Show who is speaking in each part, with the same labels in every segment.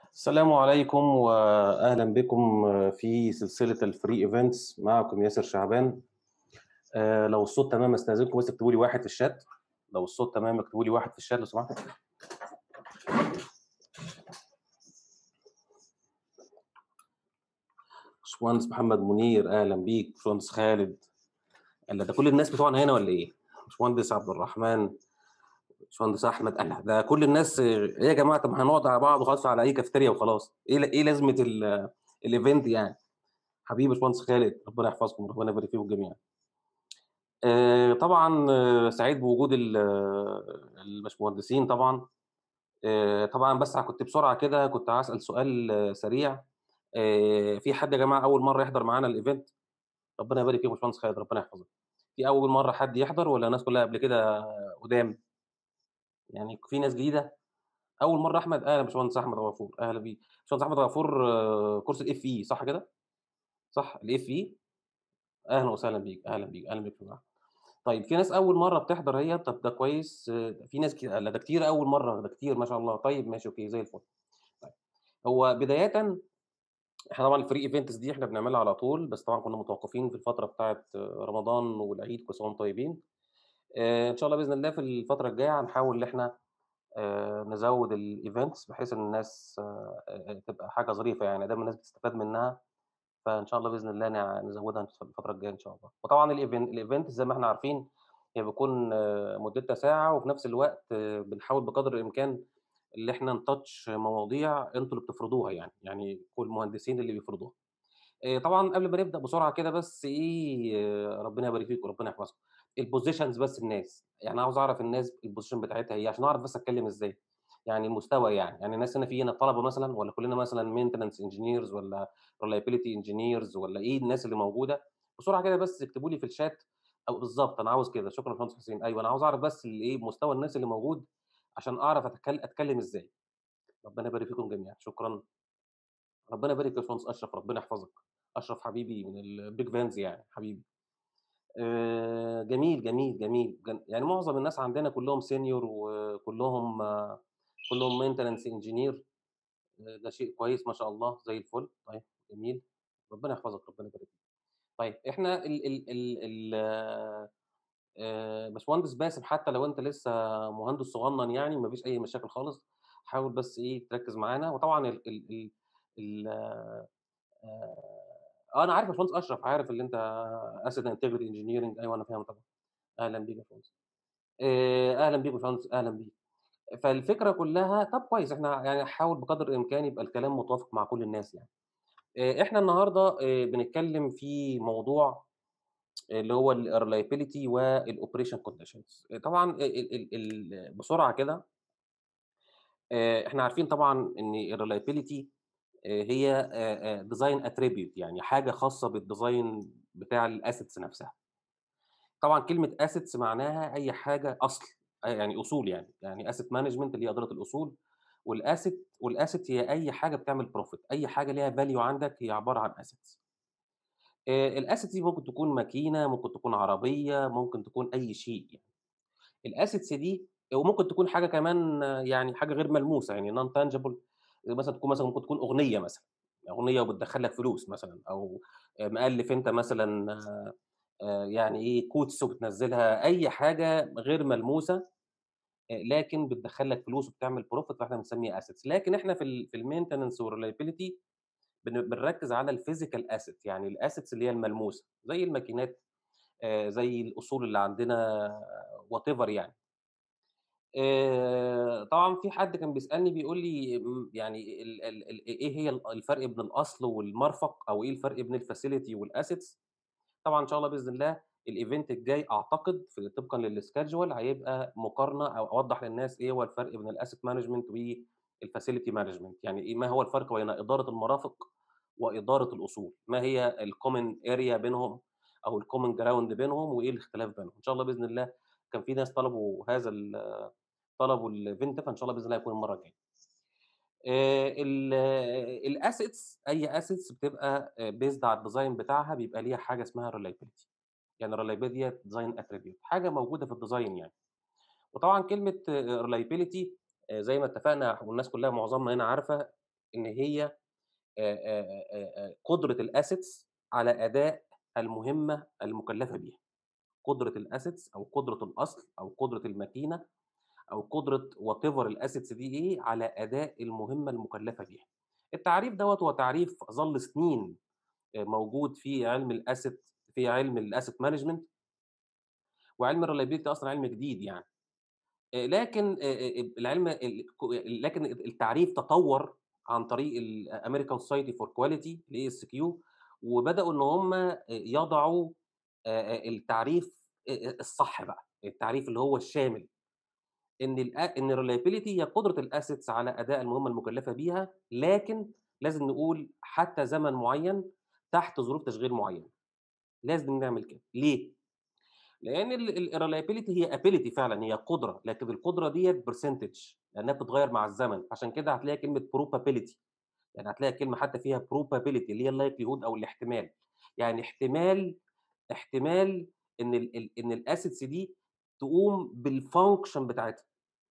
Speaker 1: السلام عليكم واهلا بكم في سلسله الفري ايفنتس معكم ياسر شعبان آه، لو الصوت تمام استاذنكم بس اكتبوا لي واحد في الشات لو الصوت تمام اكتبوا لي واحد في الشات لو سمحتوا باشمهندس محمد منير اهلا بيك باشمهندس خالد الا ده كل الناس بتوعنا هنا ولا ايه باشمهندس عبد الرحمن باشمهندس احمد اهلا ده كل الناس ايه يا جماعه طب هنقعد على بعض وخلاص على اي كافتيريا وخلاص ايه ايه لازمه ال- الايفنت يعني حبيبي باشمهندس خالد ربنا يحفظكم ربنا يبارك فيكم جميعا آه، طبعا آه، سعيد بوجود ال- آه، الباشمهندسين طبعا آه، طبعا بس كنت بسرعه كده كنت هسال سؤال آه، سريع آه، في حد يا جماعه اول مره يحضر معانا الايفنت ربنا يبارك فيك يا باشمهندس خالد ربنا يحفظك في اول مره حد يحضر ولا الناس كلها قبل كده قدام يعني في ناس جديده اول مره احمد اهلا باشمهندس احمد غفور اهلا بيك باشمهندس احمد غفور آه، كورس الاف اي صح كده صح الاف اي اهلا وسهلا بيك اهلا بيك اهلا بيك في المعهد. طيب في ناس اول مره بتحضر هي طب ده كويس آه، في ناس كتير لا ده كتير اول مره ده كتير ما شاء الله طيب ماشي اوكي زي الفل طيب هو بدايه احنا طبعا الفري ايفنتس دي احنا بنعملها على طول بس طبعا كنا متوقفين في الفتره بتاعه آه، رمضان والعيد كل سنه وانتم طيبين آه، ان شاء الله باذن الله في الفتره الجايه هنحاول ان احنا آه، نزود الايفنتس بحيث ان الناس آه، آه، تبقى حاجه ظريفه يعني دايما الناس بتستفاد منها فان شاء الله باذن الله نع- نزودها في الفتره الجايه ان شاء الله وطبعا الايفنت الايفنت زي ما احنا عارفين هي بيكون آه، مدتها ساعه وفي نفس الوقت آه، بنحاول بقدر الامكان اللي احنا نتاتش مواضيع انتوا اللي بتفرضوها يعني يعني كل المهندسين اللي بيفرضوها آه، طبعا قبل ما نبدا بسرعه كده بس ايه آه، ربنا يبارك فيكم وربنا يحفظكم البوزيشنز بس الناس يعني عاوز اعرف الناس البوزيشن بتاعتها ايه عشان اعرف بس اتكلم ازاي يعني المستوى يعني يعني الناس هنا في هنا طلبه مثلا ولا كلنا مثلا مينتنس انجينيرز ولا ريلايبيليتي انجينيرز ولا ايه الناس اللي موجوده بسرعه كده بس اكتبوا لي في الشات او بالظبط انا عاوز كده شكرا يا باشمهندس حسين ايوه انا عاوز اعرف بس الايه مستوى الناس اللي موجود عشان اعرف اتكلم اتكلم ازاي ربنا يبارك فيكم جميعا شكرا ربنا يبارك يا باشمهندس اشرف ربنا يحفظك اشرف حبيبي من البيج فانز يعني حبيبي آه، جميل جميل جميل جم- يعني معظم الناس عندنا كلهم سينيور وكلهم آه، كلهم مينتنس انجينير ده شيء كويس ما شاء الله زي الفل طيب جميل ربنا يحفظك ربنا يبارك فيك طيب احنا ال ال ال ال آه، آه، باشمهندس باسم حتى لو انت لسه مهندس صغنن يعني مفيش اي مشاكل خالص حاول بس ايه تركز معانا وطبعا ال ال ال ال آه، آه، انا عارف يا باشمهندس اشرف عارف اللي انت اسيد انتجريتي انجينيرنج ايوه انا فاهم طبعا اهلا بيك يا باشمهندس آه، اهلا بيك يا باشمهندس اهلا بيك فالفكره كلها طب كويس احنا يعني حاول بقدر الامكان يبقى الكلام متوافق مع كل الناس يعني آه، احنا النهارده آه، بنتكلم في موضوع اللي هو الريلايبيليتي والاوبريشن كونديشنز طبعا ال ال ال بسرعه كده آه، احنا عارفين طبعا ان الريلايبيليتي هي ديزاين اتريبيوت يعني حاجه خاصه بالديزاين بتاع الاسيتس نفسها طبعا كلمه اسيتس معناها اي حاجه اصل آه، يعني اصول يعني يعني اسيت مانجمنت اللي هي اداره الاصول والاسيت والاسيت هي اي حاجه بتعمل بروفيت اي حاجه ليها فاليو عندك هي عباره عن اسيتس الاسيتس دي ممكن تكون ماكينه ممكن تكون عربيه ممكن تكون اي شيء يعني الاسيتس دي وممكن تكون حاجه كمان آه، يعني حاجه غير ملموسه يعني نون تانجبل مثلا تكون مثلا ممكن تكون اغنيه مثلا اغنيه وبتدخل لك فلوس مثلا او آه، مؤلف انت مثلا آه، آه، يعني ايه كوتس وبتنزلها اي حاجه غير ملموسه آه، لكن بتدخل لك فلوس وبتعمل بروفيت فاحنا بنسميها اسيتس لكن احنا في ال في المينتننس والريلايبيليتي بنركز على الفيزيكال اسيت يعني الاسيتس اللي هي الملموسه زي الماكينات آه، زي الاصول اللي عندنا وات ايفر يعني آآ طبعًا في حد كان بيسألني بيقول لي م يعني ال ال ال إيه هي ال الفرق بين الأصل والمرفق أو إيه الفرق بين الfacility والassets طبعًا إن شاء الله بإذن الله الevent الجاي أعتقد في طبقًا للschedule هيبقى مقارنة أو أوضّح للناس إيه هو الفرق بين الasset management والfacility management يعني إيه ما هو الفرق بين إدارة المرافق وإدارة الأصول، ما هي الcommon area بينهم أو الcommon ground بينهم وإيه الاختلاف بينهم، إن شاء الله بإذن الله كان في ناس طلبوا هذا ال طلبوا الevent فإن شاء الله بإذن الله هيكون المرّة الجاية. آآ ال الassets أي assets بتبقى آآ based على الdesign بتاعها بيبقى ليها حاجة اسمها reliability يعني reliability ديّة design attribute حاجة موجودة في الdesign يعني. وطبعًا كلمة reliability آآ زي ما اتفقنا والناس كلّها معظمنا هنا عارفة إن هي آآ آآ آآ آآ قدرة الassets على أداء المهمة المُكلّفة بيها، قدرة الassets أو قدرة الأصل أو قدرة الماكينة أو قدرة whatever الassets دي إيه، على أداء المهمة المُكلّفة بيها. التعريف دوّة هو تعريف ظَل سنين آآ موجود في علم الasset في علم الasset management وعلم الreliability أصلًا علم جديد يعني. آآ لكن آآ آآ العلم ال ك لكن التعريف تطوّر عن طريق الAmerican Society for Quality الASQ وبدأوا إن هم آآ يضعوا آآ التعريف آآ الصح بقى، التعريف اللي هو الشامل. إن الأ إن الreliability هي قدرة الassets على أداء المهمة المُكلّفة بيها، لكن لازم نقول حتى زمن معيّن تحت ظروف تشغيل معيّنة. لازم نعمل كده، ليه؟ لإن ال الreliability هي ability فعلًا، هي قدرة، لكن القدرة ديّة percentage لأنها بتتغيّر مع الزمن، عشان كده هتلاقي كلمة probability يعني هتلاقي كلمة حتى فيها probability اللي هي الlikelihood أو الاحتمال، يعني احتمال احتمال إن ال ال إن الassets دي تقوم بالfunction بتاعتها.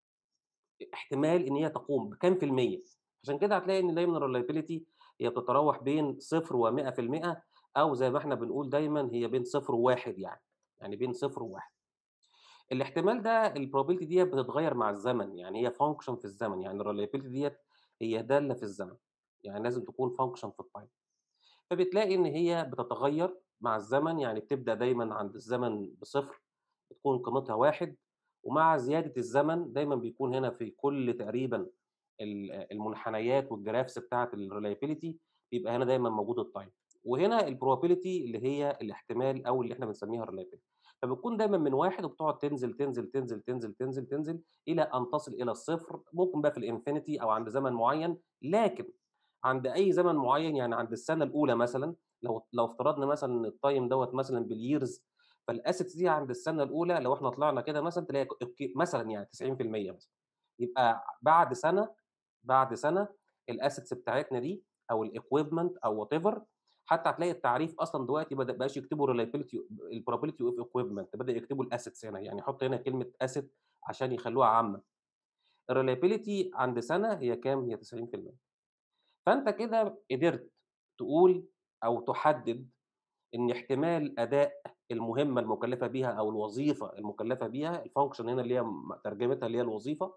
Speaker 1: احتمال إن هي تقوم بكام في المِيّة، عشان كده هتلاقي إن دايمًا الreliability هي بتتراوح بين 0 و100% أو زي ما إحنا بنقول دايمًا هي بين 0 و1 يعني، يعني بين 0 و1. الاحتمال ده الprobability ديّة بتتغيّر مع الزمن، يعني هي function في الزمن، يعني الreliability ديّة هي دالة في الزمن، يعني لازم تكون function في الtime. فبتلاقي إن هي بتتغيّر مع الزمن، يعني بتبدأ دايمًا عند الزمن ب0 بتكون قيمتها 1 ومع زيادة الزمن دايمًا بيكون هنا في كل تقريبًا ال المنحنيات والgraphs بتاعة الreliability بيبقى هنا دايمًا موجود الtime. وهنا الprobability اللي هي الاحتمال أو اللي إحنا بنسميها الreliability. فبتكون دايمًا من 1 وبتقعد تنزل، تنزل، تنزل، تنزل، تنزل، تنزل إلى أن تصل إلى الصفر، ممكن بقى في الinfinity أو عند زمن معيّن، لكن عند أي زمن معيّن يعني عند السنة الأولى مثلًا لو لو افترضنا مثلًا إن الtime دوّة مثلًا بالyears فالassets دي عند السنة الأولى لو إحنا طلعنا كده مثلًا تلاقي ك ك مثلًا يعني 90% مثلًا. يبقى بعد سنة بعد سنة الassets بتاعتنا دي أو الequipment أو whatever حتى هتلاقي التعريف أصلًا دلوقتي بدأ ما بقاش يكتبوا reliability الprobability of equipment بدأوا يكتبوا الassets هنا، يعني يحط هنا كلمة asset عشان يخلّوها عامة. الreliability عند سنة هي كام؟ هي 90%. فأنت كده قدرت تقول أو تحدد إن احتمال أداء المهمة المُكلّفة بيها أو الوظيفة المُكلّفة بيها الfunction هنا اللي هي م ترجمتها اللي هي الوظيفة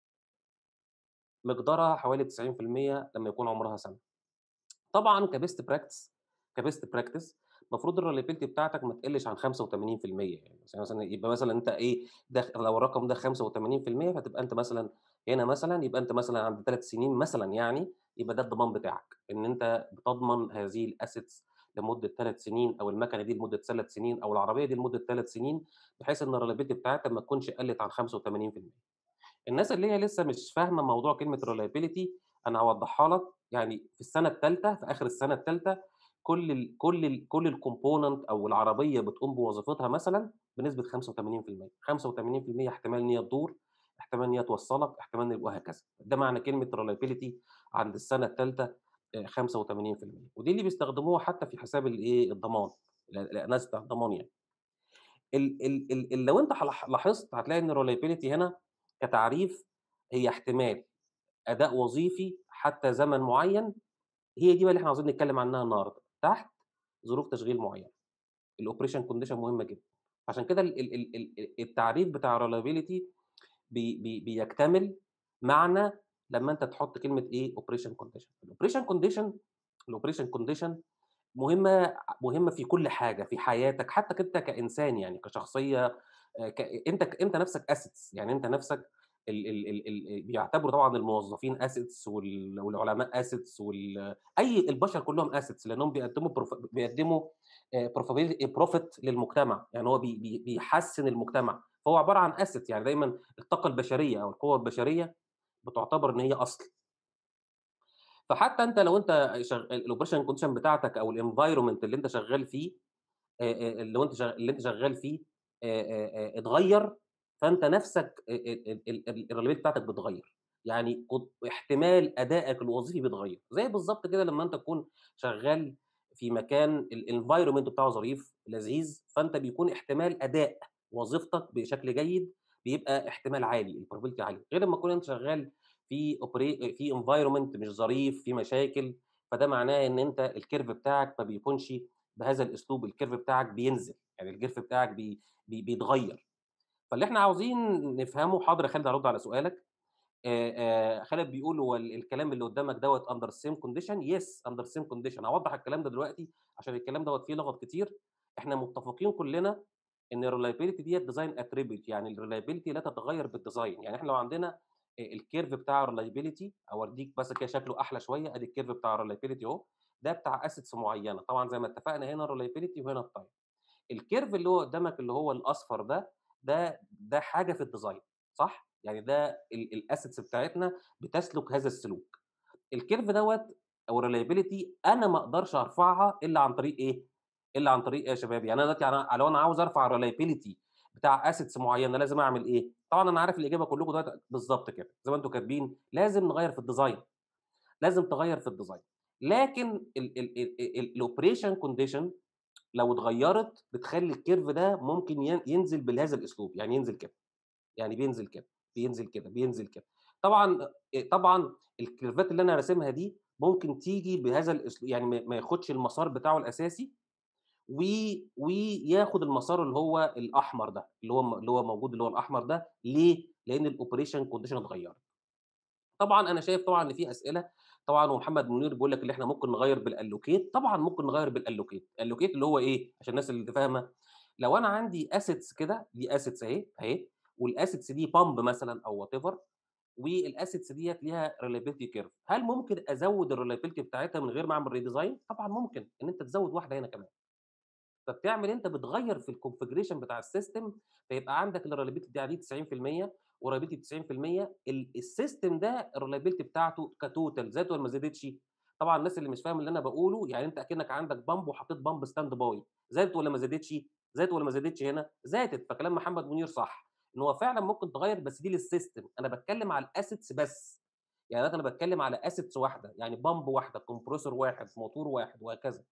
Speaker 1: مقدارها حوالي 90% لمّا يكون عمرها سنة. طبعًا كbest practice كbest practice المفروض الreliability بتاعتك ما تقلّش عن 85% يعني مثلًا يبقى مثلًا أنت إيه داخ لو الرقم ده 85% فتبقى أنت مثلًا هنا مثلًا يبقى أنت مثلًا عند 3 سنين مثلًا يعني، يبقى ده الضمان بتاعك، إن أنت بتضمن هذه الassets لمدة 3 سنين أو المكنة دي لمدة 3 سنين أو العربية دي لمدة 3 سنين، بحيث إن الreliability بتاعتها ما تكونش قلّت عن 85%. الناس اللي هي لسه مش فاهمة موضوع كلمة reliability أنا هاوضّحها لك، يعني في السنة التالتة في آخر السنة التالتة كل ال كل ال كل الcomponent أو العربية بتقوم بوظيفتها مثلًا بنسبة 85%، 85% احتمال إن هي تدور، احتمال إن هي توصّلك، احتمال إن وهكذا. ده معنى كلمة reliability عند السنة التالتة آآ 85% ودي اللي بيستخدموها حتى في حساب الإيه، الضمان، ال الأقناص بتاع الضمان يعني. ال ال ال ال لو أنت ح لاحظت هتلاقي إن الreliability هنا كتعريف هي احتمال أداء وظيفي حتى زمن معيّن، هي دي بقى اللي إحنا عاوزين نتكلّم عنها النهارده، تحت ظروف تشغيل معيّنة. الoperation condition مهمة جدًا. عشان كده ال ال ال ال التعريف بتاع reliability بي بي بيكتمل معنى لمّا أنت تحط كلمة إيه، operation condition. الoperation condition الoperation condition مهمة مهمة في كل حاجة، في حياتك، حتى أنت كإنسان يعني كشخصية آآ ك أنت ك أنت نَفْسك assets يعني أنت نَفْسك ال ال ال ال بيعتبروا طبعًا الموظفين assets وال والعلماء assets وال أي البشر كلّهم assets لإنّهم بيقدّموا بروف بيقدّموا آآ profabili profit للمجتمع، يعني هو بي بي بيحسّن المجتمع، فهو عبارة عن asset يعني دايمًا الطاقة البشرية أو القوة البشرية بتُعتبر إن هي أصل. فحتى أنت لو أنت شغ الoperation condition بتاعتك أو الenvironment اللي أنت شغّال فيه آآ آآ اللي هو أنت شغ اللي أنت شغّال فيه آآ آآ آآ اتغيّر، فأنت نَفْسك آآ ال ال ال الreliability بتاعتك بتتغيّر. يعني قد احتمال أدائك الوظيفي بيتغيّر. زي بالضبط كده لمّا أنت تكون شغّال في مكان الenvironment بتاعه ظريف، لذيذ، فأنت بيكون احتمال أداء وظيفتك بشكل جيد بيبقى احتمال عالي، الprobability عالية، غير لمّا تكون أنت شغّال في اوبري في انفايرمنت مش ظريف في مشاكل فده معناه ان انت الكيرف بتاعك ما بيكونش بهذا الاسلوب الكيرف بتاعك بينزل يعني الكيرف بتاعك بي بي بيتغير فاللي احنا عاوزين نفهمه حاضر يا خالد هرد على سؤالك آآ خالد بيقول هو الكلام اللي قدامك دوّة under same condition yes under same condition هاوضّح الكلام ده دلوقتي عشان الكلام دوّة فيه لغط كتير، إحنا متفقين كلنا إن الreliability ديّة design attribute يعني الreliability لا تتغيّر بالdesign يعني إحنا لو عندنا آآ الكيرف بتاع الreliability أورّيك بس كده شكله أحلى شوية أدي الكيرف بتاع الreliability أهو، ده بتاع assets معيّنة طبعًا زي ما اتفقنا هنا reliability وهنا الtime. الكيرف اللي هو قدامك اللي هو الأصفر ده، ده ده حاجة في الdesign صح؟ يعني ده ال الassets بتاعتنا بتسلك هذا السلوك. الكيرف دوّة أو الreliability أنا ما أقدرش أرفعها إلا عن طريق إيه؟ إلا عن طريق إيه يا شباب؟ يعني أنا دلوقتي أنا لو أنا عاوز أرفع الreliability بتاع assets معيّنة لازم أعمل إيه؟ طبعًا أنا عارف الإجابة كلّكم دلوقتي بالضبط كده، زي ما أنتم كاتبين لازم نغيّر في الdesign لازم تغيّر في الdesign لكن ال ال ال الoperation condition لو اتغيّرت بتخلّي الكيرف ده ممكن ين ينزل بهذا الأسلوب، يعني ينزل كده، يعني بينزل كده، بينزل كده، بينزل كده. طبعًا آآ طبعًا الكيرفات اللي أنا راسمها دي ممكن تيجي بهذا الأسلو يعني ما ما ياخدش المسار بتاعه الأساسي و وياخد المسار اللي هو الأحمر ده، اللي هو م اللي هو موجود اللي هو الأحمر ده، ليه؟ لإن الoperation condition اتغيّرت. طبعًا أنا شايف طبعًا إن في أسئلة طبعًا ومحمد منير بيقول لك اللي إحنا ممكن نغيّر بالallocate طبعًا ممكن نغيّر بالallocate allocate اللي هو إيه؟ عشان الناس اللي فاهمة، لو أنا عندي assets كده دي assets أهي، أهي والassets دي pump مثلًا أو whatever والassets ديّة ليها reliability curve هل ممكن أزوّد الreliability بتاعتها من غير ما أعمل redesign؟ طبعًا ممكن، إن أنت تزوّد واحدة هنا كمان. فبتعمل أنت بتغيّر في الconfiguration بتاع الsystem فيبقى عندك الreliability دي عليه 90% وreliability 90% ال الsystem ده الreliability بتاعته كtotal زادت والّا ما زادتش؟ طبعًا الناس اللي مش فاهمة اللي أنا باقوله، يعني أنت أكنك عندك pump وحطيت pump stand by زادت والّا ما زادتش؟ زادت والّا ما زادتش هنا؟ زادت، فكلام محمد منير صح، إن هو فعلًا ممكن تغيّر بس دي للsystem أنا باتكلم على الassets بس، يعني دلوقتي أنا باتكلم على assets واحدة، يعني pump واحدة، compressor واحد، موتور واحد وهكذا.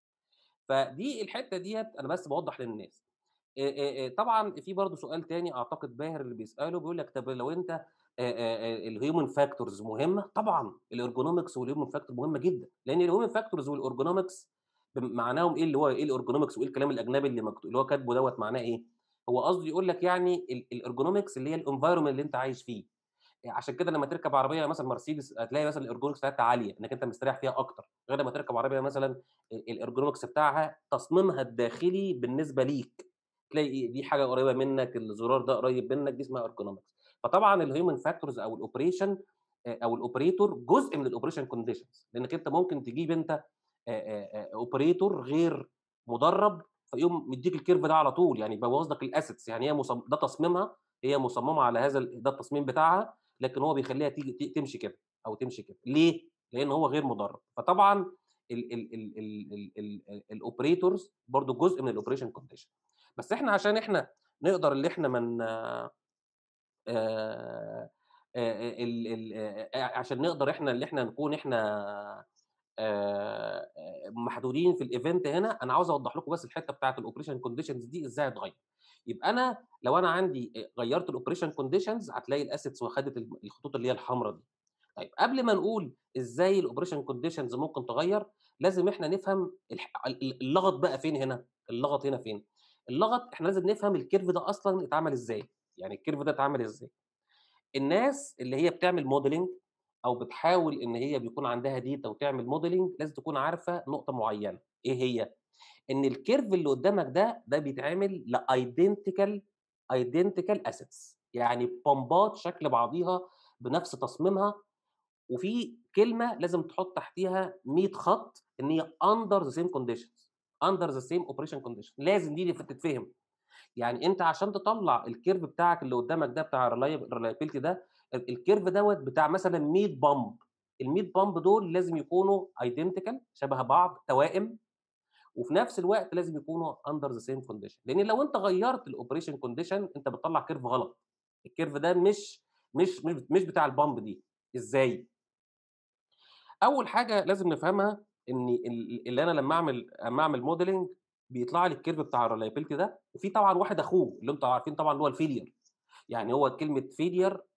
Speaker 1: فدي الحتّة ديّة أنا بس باوضّح للناس. آآ آآ آآ طبعًا في برضه سؤال تاني أعتقد باهر اللي بيسأله بيقول لك طب لو أنت آآ آآ آآ الhuman factors مهمة؟ طبعًا الergonomics والhuman factor مهمة جدًا، لإن الhuman factors والergonomics ب معناهم إيه اللي هو إيه الergonomics وإيه الكلام الأجنبي اللي مكتو اللي هو كاتبه دوّة معناه إيه؟ هو قصده يقول لك يعني ال الergonomics اللي هي الenvironment اللي أنت عايش فيه. عشان كده لمّا تركب عربية مثلًا مرسيدس هتلاقي مثلًا الergonomics بتاعتها عالية، إنك أنت مستريح فيها أكتر، غير لمّا تركب عربية مثلًا ال الergonomics بتاعها تصميمها الداخلي بالنسبة ليك، تلاقي دي حاجة قريبة منك، الزرار ده قريب منك، دي اسمها ergonomics. فطبعًا الhuman factors أو الoperation آآ أو الoperator جزء من الoperation conditions لإنك أنت ممكن تجيب أنت آآ آآ آآ operator غير مدرّب فيقوم مدّيك الكيرف ده على طول، يعني يبوّظ لك الassets يعني هي مصم ده تصميمها، هي مصممة على هذا ال ده التصميم بتاعها، لكن هو بيخلّيها تيجي ت تمشي كده أو تمشي كده، ليه؟ لإن هو غير مدرّب. فطبعًا ال ال ال ال ال ال الoperators برضه جزء من الoperation condition. بس إحنا عشان إحنا نقدر اللي إحنا ما ن آآ آآ ال ال آآ عشان نقدر إحنا اللي إحنا نكون إحنا آآ محدودين في الevent هنا، أنا عاوز أوضّح لكم بس الحتّة بتاعة الoperation conditions دي إزاي هتغيّر. يبقى أنا لو أنا عندي آآ غيّرت الoperation conditions هتلاقي الassets وخدت ال الخطوط اللي هي الحمرا دي. طيب قبل ما نقول إزاي الoperation conditions ممكن تغيّر، لازم إحنا نفهم الح ال ال اللغط بقى فين هنا، اللغط هنا فين؟ اللغط إحنا لازم نفهم الكيرف ده أصلًا اتعمل إزاي، يعني الكيرف ده اتعمل إزاي. الناس اللي هي بتعمل modeling أو بتحاول إن هي بيكون عندها data وتعمل modeling لازم تكون عارفة نقطة معيّنة، إيه هي؟ إن الكيرف اللي قدّامك ده، ده بيتعمل لidentical identical assets يعني بامبات شكل بعضيها بنفس تصميمها، وفي كلمة لازم تحط تحتيها 100 خط إن هي under the same conditions under the same operation condition لازم دي اللي ف تتفهم. يعني أنت عشان تطلّع الكيرف بتاعك اللي قدّامك ده بتاع الريلايب الreliability ده، ال الكيرف دوّة بتاع مثلًا 100 بامب، ال100 بامب دول لازم يكونوا identical شبه بعض، توائم، وفي نفس الوقت لازم يكونوا under the same condition لإن لو أنت غيّرت الoperation condition أنت بتطلّع كيرف غلط. الكيرف ده مش مش مش مش بتاع البامب دي، إزاي؟ أول حاجة لازم نفهمها إن ال اللي أنا لمّا أعمل أمّا أعمل modeling بيطلع لي الكيرف بتاع الreliability ده، وفي طبعًا واحد أخوه اللي أنتم عارفين طبعًا اللي هو الfailure يعني هو كلمة failure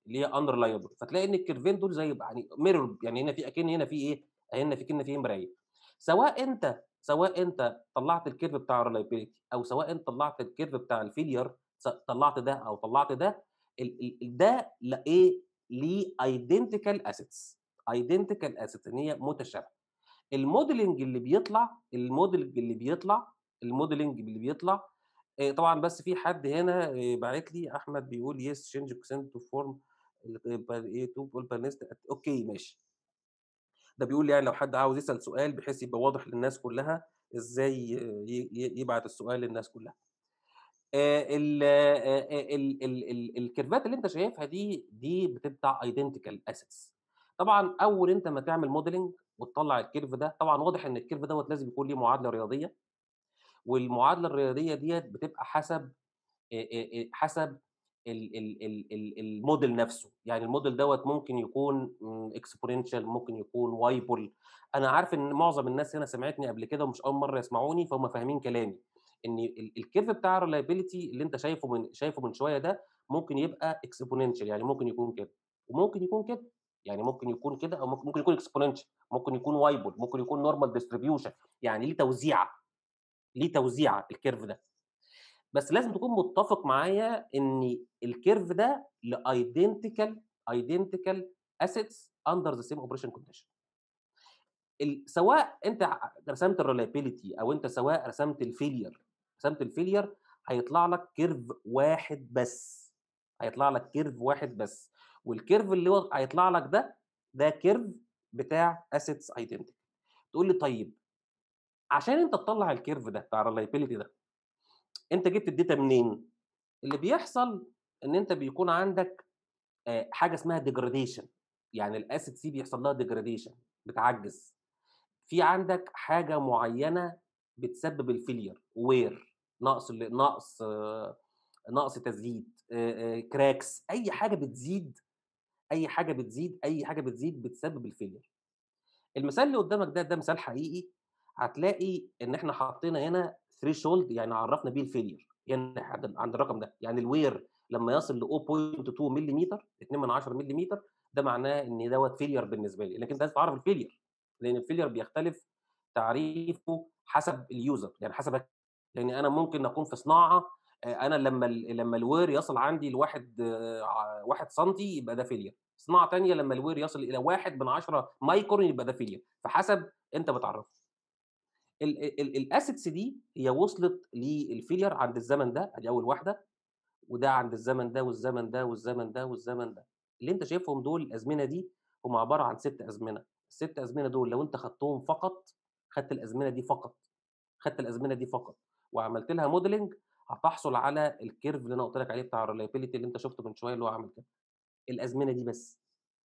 Speaker 1: اللي هي unreliable فتلاقي ان الكيرفين دول زي يعني ميرور يعني هنا في اكن هنا في ايه هنا في كنا في مرايه سواء انت سواء انت طلعت الكيرف بتاع الريلايبيليتي او سواء انت طلعت الكيرف بتاع الفيلير طلعت ده او طلعت ده ال- ال- ده لا ايه ليه ايدنتيكال اسيتس ايدنتيكال اسيتس ان هي متشابهه الموديلنج اللي بيطلع الموديلنج اللي بيطلع الموديلنج اللي بيطلع آه، طبعا بس في حد هنا آه، باعت لي احمد بيقول يس تشينج كوسنت تو فورم ايه تو بالبانيست اوكي ماشي ده بيقول لي يعني لو حد عاوز يسال سؤال بحيث يبقى واضح للناس كلها ازاي ي- ي- يبعت السؤال للناس كلها آه، ال- آه، آه، ال- ال- ال- الكيرفات اللي انت شايفها دي دي بتبقى ايدنتيكال اسيتس طبعا اول انت ما تعمل موديلنج وتطلع الكيرف ده طبعا واضح ان الكيرف دوت لازم يكون ليه معادله رياضيه والمعادله الرياضيه ديت بتبقى حسب آه، آه، آه، حسب ال- ال- ال- ال- الموديل نفسه يعني الموديل دوت ممكن يكون اكسبوننشال ممكن يكون وايبل انا عارف ان معظم الناس هنا سمعتني قبل كده ومش اول مره يسمعوني فهم فاهمين كلامي ان ال- الكيرف بتاع الريلايبيليتي اللي انت شايفه من شايفه من شويه ده ممكن يبقى اكسبوننشال يعني ممكن يكون كده وممكن يكون كده يعني ممكن يكون كده او ممكن ممكن يكون اكسبوننشال ممكن يكون وايبل ممكن يكون نورمال ديستريبيوشن يعني ليه توزيعه ليه توزيعه الكيرف ده بس لازم تكون متفق معايا ان الكيرف ده لايدنتيكال ايدنتيكال اسيتس اندر ذا سيم اوبريشن كونديشن سواء انت ع- رسمت الريلايبيليتي او انت سواء رسمت الفيلير رسمت الفيلير هيطلع لك كيرف واحد بس هيطلع لك كيرف واحد بس والكيرف اللي هو هيطلع لك ده ده كيرف بتاع اسيتس ايدنتيكال تقول لي طيب عشان انت تطلع الكيرف ده بتاع الريلايبيليتي ده انت جبت الداتا منين؟ اللي بيحصل ان انت بيكون عندك آه، حاجه اسمها ديجراديشن يعني الاسيد سي بيحصل لها ديجراديشن بتعجز في عندك حاجه معينه بتسبب الفيلير وير نقص ال- نقص آه، نقص تزييد آه، آه، كراكس اي حاجه بتزيد اي حاجه بتزيد اي حاجه بتزيد بتسبب الفيلير المثال اللي قدامك ده ده مثال حقيقي هتلاقي ان احنا حطينا هنا ثريشولد يعني عرفنا بيه الفيلير يعني عند عند الرقم ده يعني الوير لما يصل ل 0.2 ملم 2 من 10 ملم ده معناه ان دوت فيلير بالنسبه لي لكن انت لازم تعرف الفيلير لان الفيلير بيختلف تعريفه حسب اليوزر يعني حسب لان انا ممكن اكون في صناعه آه، انا لما ال- لما الوير يصل عندي لواحد آه، ع- واحد سنتي يبقى ده فيلير صناعه تانية لما الوير يصل الى واحد من 10 مايكرون يبقى ده فيلير فحسب انت بتعرفه الاسيتس دي هي وصلت للفيلير عند الزمن ده ادي اول واحده وده عند الزمن ده والزمن ده والزمن ده والزمن ده اللي انت شايفهم دول الازمنه دي هم عباره عن ست ازمنه الست ازمنه دول لو انت خدتهم فقط خدت الازمنه دي فقط خدت الازمنه دي فقط وعملت لها موديلنج هتحصل على الكيرف اللي انا قلت لك عليه بتاع الريلايبيليتي اللي انت شفته من شويه اللي هو عامل كده الازمنه دي بس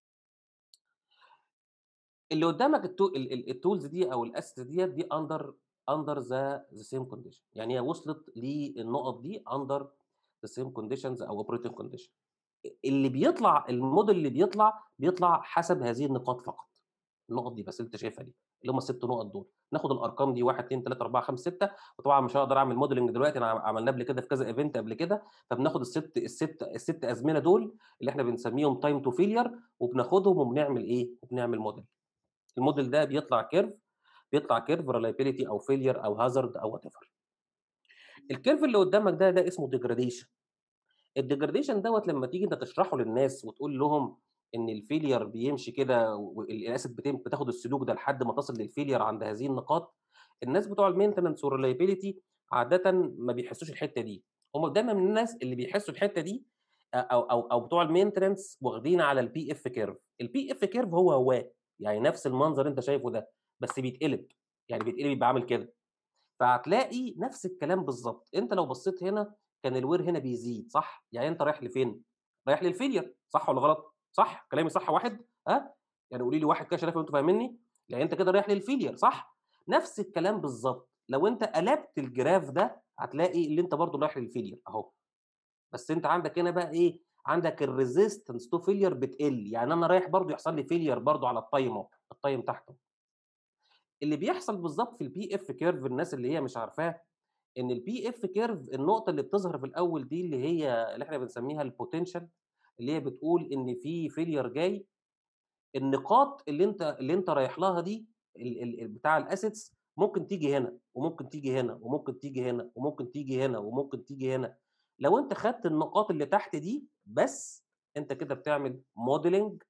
Speaker 1: اللي قدامك التو... ال- ال- التولز دي او الاسيتس ديت دي اندر اندر ذا ذا سيم كونديشن يعني هي وصلت للنقط دي اندر ذا سيم كونديشنز او اوبريتنج كونديشن اللي بيطلع الموديل اللي بيطلع بيطلع حسب هذه النقاط فقط النقط دي بس اللي انت شايفها دي اللي هم الست نقط دول ناخد الارقام دي 1 2 3 4 5 6 وطبعا مش هقدر اعمل موديلنج دلوقتي انا عملناه قبل كده في كذا ايفنت قبل كده فبناخد الست الست الست ازمنه دول اللي احنا بنسميهم تايم تو فيلير وبناخدهم وبنعمل ايه؟ وبنعمل موديل الموديل ده بيطلع كيرف بيطلع كيرف ريلايبيليتي او فيلير او هازارد او وات ايفر الكيرف اللي قدامك ده ده اسمه ديجراديشن الديجراديشن دوت لما تيجي انت تشرحه للناس وتقول لهم ان الفيلير بيمشي كده والاسيد بتاخد السلوك ده لحد ما تصل للفيلير عند هذه النقاط الناس بتوع المينتنس والريلايبيليتي عاده ما بيحسوش الحته دي هم دايما من الناس اللي بيحسوا الحته دي او او او بتوع المينتنس واخدين على البي اف كيرف البي اف كيرف هو هو يعني نفس المنظر انت شايفه ده بس بيتقلب يعني بيتقلب يبقى عامل كده فهتلاقي نفس الكلام بالظبط انت لو بصيت هنا كان الوير هنا بيزيد صح يعني انت رايح لفين رايح للفيلير صح ولا غلط صح كلامي صح واحد ها يعني قولي لي واحد كده شرف انتوا فاهميني يعني انت كده رايح للفيلير صح نفس الكلام بالظبط لو انت قلبت الجراف ده هتلاقي اللي انت برضو رايح للفيلير اهو بس انت عندك هنا بقى ايه عندك الريزيستنس تو فيلير بتقل يعني انا رايح برضو يحصل لي فيلير برضو على التايم اهو التايم تحته اللي بيحصل بالظبط في البي اف كيرف الناس اللي هي مش عارفاه ان البي اف كيرف النقطه اللي بتظهر في الاول دي اللي هي اللي احنا بنسميها البوتنشال اللي هي بتقول ان في فيلير جاي النقاط اللي انت اللي انت رايح لها دي ال ال بتاع الاسيتس ممكن تيجي هنا وممكن تيجي هنا وممكن تيجي هنا وممكن تيجي هنا وممكن تيجي هنا لو انت خدت النقاط اللي تحت دي بس انت كده بتعمل موديلنج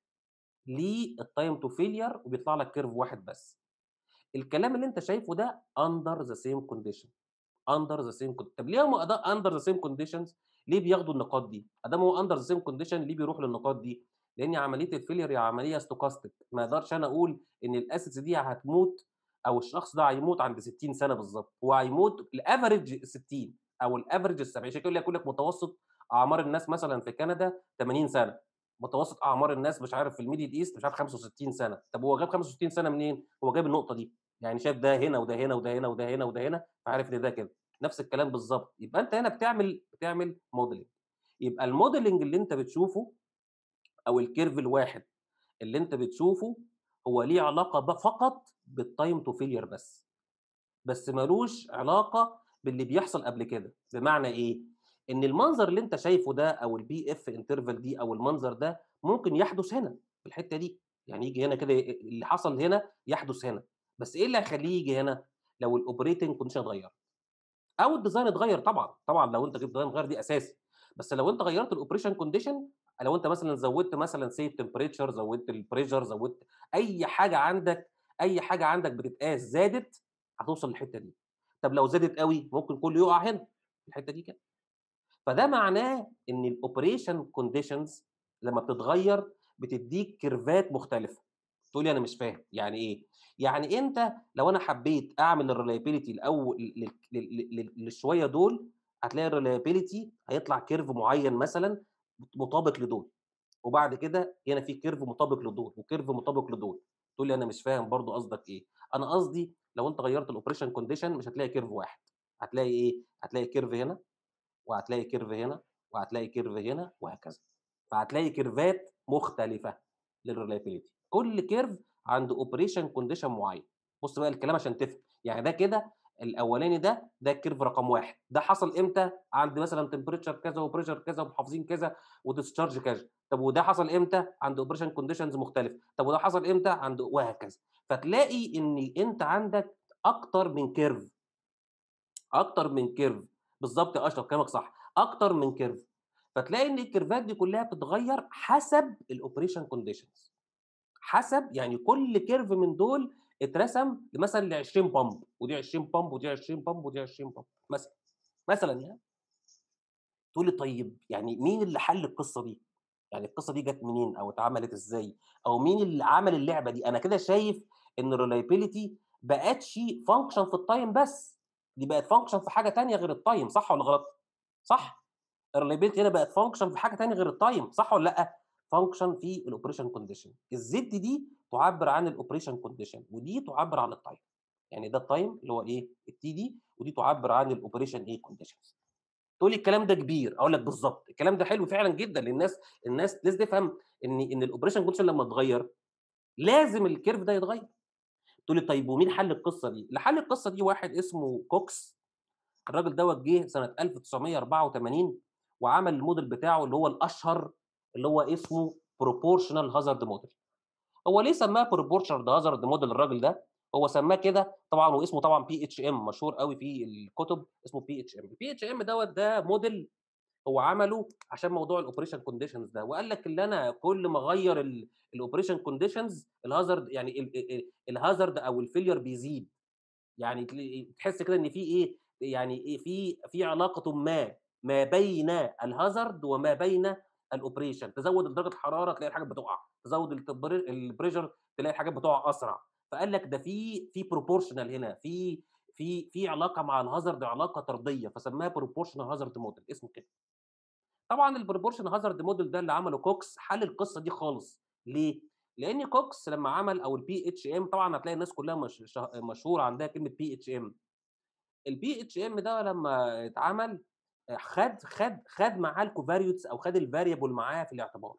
Speaker 1: للتايم تو فيلير وبيطلع لك كيرف واحد بس الكلام اللي انت شايفه ده اندر ذا سيم كونديشن اندر ذا سيم طب ليه هم اندر ذا سيم كونديشنز ليه بياخدوا النقاط دي ادام هو اندر ذا سيم كونديشن ليه بيروح للنقاط دي لان عمليه الفيلير هي عمليه ستوكاستيك ما اقدرش انا اقول ان الاسيتس دي هتموت او الشخص ده هيموت عند 60 سنه بالظبط هو هيموت الافرج 60 او الافرج ال 70 عشان كده يقول لك متوسط اعمار الناس مثلا في كندا 80 سنه متوسط اعمار الناس مش عارف في الميدل ايست مش عارف 65 سنه طب هو جاب 65 سنه منين هو جاب النقطه دي يعني شايف ده هنا وده هنا وده هنا وده هنا وده هنا فعارف ان ده كده نفس الكلام بالظبط يبقى انت هنا بتعمل بتعمل موديلنج يبقى الموديلنج اللي انت بتشوفه او الكيرف الواحد اللي انت بتشوفه هو ليه علاقه فقط بالتايم تو فيلير بس بس ملوش علاقه باللي بيحصل قبل كده بمعنى ايه ان المنظر اللي انت شايفه ده او البي اف انترفال دي او المنظر ده ممكن يحدث هنا في الحته دي يعني يجي هنا كده اللي حصل هنا يحدث هنا بس ايه اللي هيخليه يجي هنا لو الاوبريتنج كونديشن اتغير او الديزاين اتغير طبعا طبعا لو انت جبت ديزاين غير دي اساسي بس لو انت غيرت الاوبريشن كونديشن لو انت مثلا زودت مثلا سي تمبريتشر زودت البريشر زودت اي حاجه عندك اي حاجه عندك بتتقاس زادت هتوصل للحته دي طب لو زادت قوي ممكن كله يقع هنا الحته دي كده فده معناه ان الاوبريشن كونديشنز لما بتتغير بتديك كيرفات مختلفه تقول لي انا مش فاهم يعني ايه يعني انت لو انا حبيت اعمل الريلايبيليتي الاول للشويه دول هتلاقي الريلايبيليتي هيطلع كيرف معين مثلا مطابق لدول وبعد كده هنا في كيرف مطابق لدول وكيرف مطابق لدول تقول لي انا مش فاهم برضو قصدك ايه انا قصدي لو انت غيرت الاوبريشن كونديشن مش هتلاقي كيرف واحد هتلاقي ايه هتلاقي كيرف هنا وهتلاقي كيرف هنا وهتلاقي كيرف هنا وهكذا فهتلاقي كيرفات مختلفه للريلايبيليتي كل كيرف عنده اوبريشن كونديشن معين بص بقى الكلام عشان تفهم يعني ده كده الاولاني ده ده الكيرف رقم واحد ده حصل امتى عند مثلا تمبريتشر كذا وبريشر كذا ومحافظين كذا وديسشارج كذا طب وده حصل امتى عند اوبريشن كونديشنز مختلف طب وده حصل امتى عند وهكذا فتلاقي ان انت عندك اكتر من كيرف اكتر من كيرف بالظبط يا اشرف كلامك صح اكتر من كيرف فتلاقي ان الكيرفات دي كلها بتتغير حسب الاوبريشن كونديشنز حسب يعني كل كيرف من دول اترسم مثلا ل 20 بامب ودي 20 بامب ودي 20 بامب ودي 20 بامب مثلا مثلا يعني تقول لي طيب يعني مين اللي حل القصه دي؟ يعني القصه دي جت منين او اتعملت ازاي؟ او مين اللي عمل اللعبه دي؟ انا كده شايف ان الريلايبيليتي بقتش فانكشن في التايم بس دي بقت فانكشن في حاجه ثانيه غير التايم صح ولا غلط؟ صح؟ الريلايبيليتي هنا بقت فانكشن في حاجه ثانيه غير التايم صح ولا لا؟ فانكشن في الاوبريشن كونديشن الزد دي تعبر عن الاوبريشن كونديشن ودي تعبر عن التايم يعني ده التايم اللي هو ايه التي دي ودي تعبر عن الاوبريشن ايه كونديشنز تقول لي الكلام ده كبير اقول لك بالظبط الكلام ده حلو فعلا جدا للناس الناس لازم تفهم ان ان الاوبريشن كونديشن لما تغير لازم الكيرف ده يتغير تقول لي طيب ومين حل القصه دي اللي حل القصه دي واحد اسمه كوكس الراجل دوت جه سنه 1984 وعمل الموديل بتاعه اللي هو الاشهر اللي هو اسمه بروبورشنال هازارد موديل هو ليه سماه بروبورشنال هازارد موديل الراجل ده هو سماه كده طبعا واسمه طبعا بي اتش ام مشهور قوي في الكتب اسمه بي اتش ام بي اتش ام دوت ده موديل هو عمله عشان موضوع الاوبريشن كونديشنز ده وقال لك اللي انا كل ما اغير الاوبريشن كونديشنز الهازارد يعني الهازارد او الفيلير بيزيد يعني تحس كده ان في ايه يعني ايه في في علاقه ما ما بين الهازارد وما بين الاوبريشن تزود درجه الحراره تلاقي الحاجات بتقع تزود البريشر تلاقي الحاجات بتقع اسرع فقال لك ده في في بروبورشنال هنا في في في علاقه مع الهازارد علاقه طرديه فسماها بروبورشنال هازارد موديل اسمه كده طبعا البروبورشنال هازارد موديل ده اللي عمله كوكس حل القصه دي خالص ليه لان كوكس لما عمل او البي اتش ام طبعا هتلاقي الناس كلها مش مشهور عندها كلمه بي اتش ام البي اتش ام ده لما اتعمل خد خد خد معاه الكوفاريوتس او خد الفاريبل معاه في الاعتبار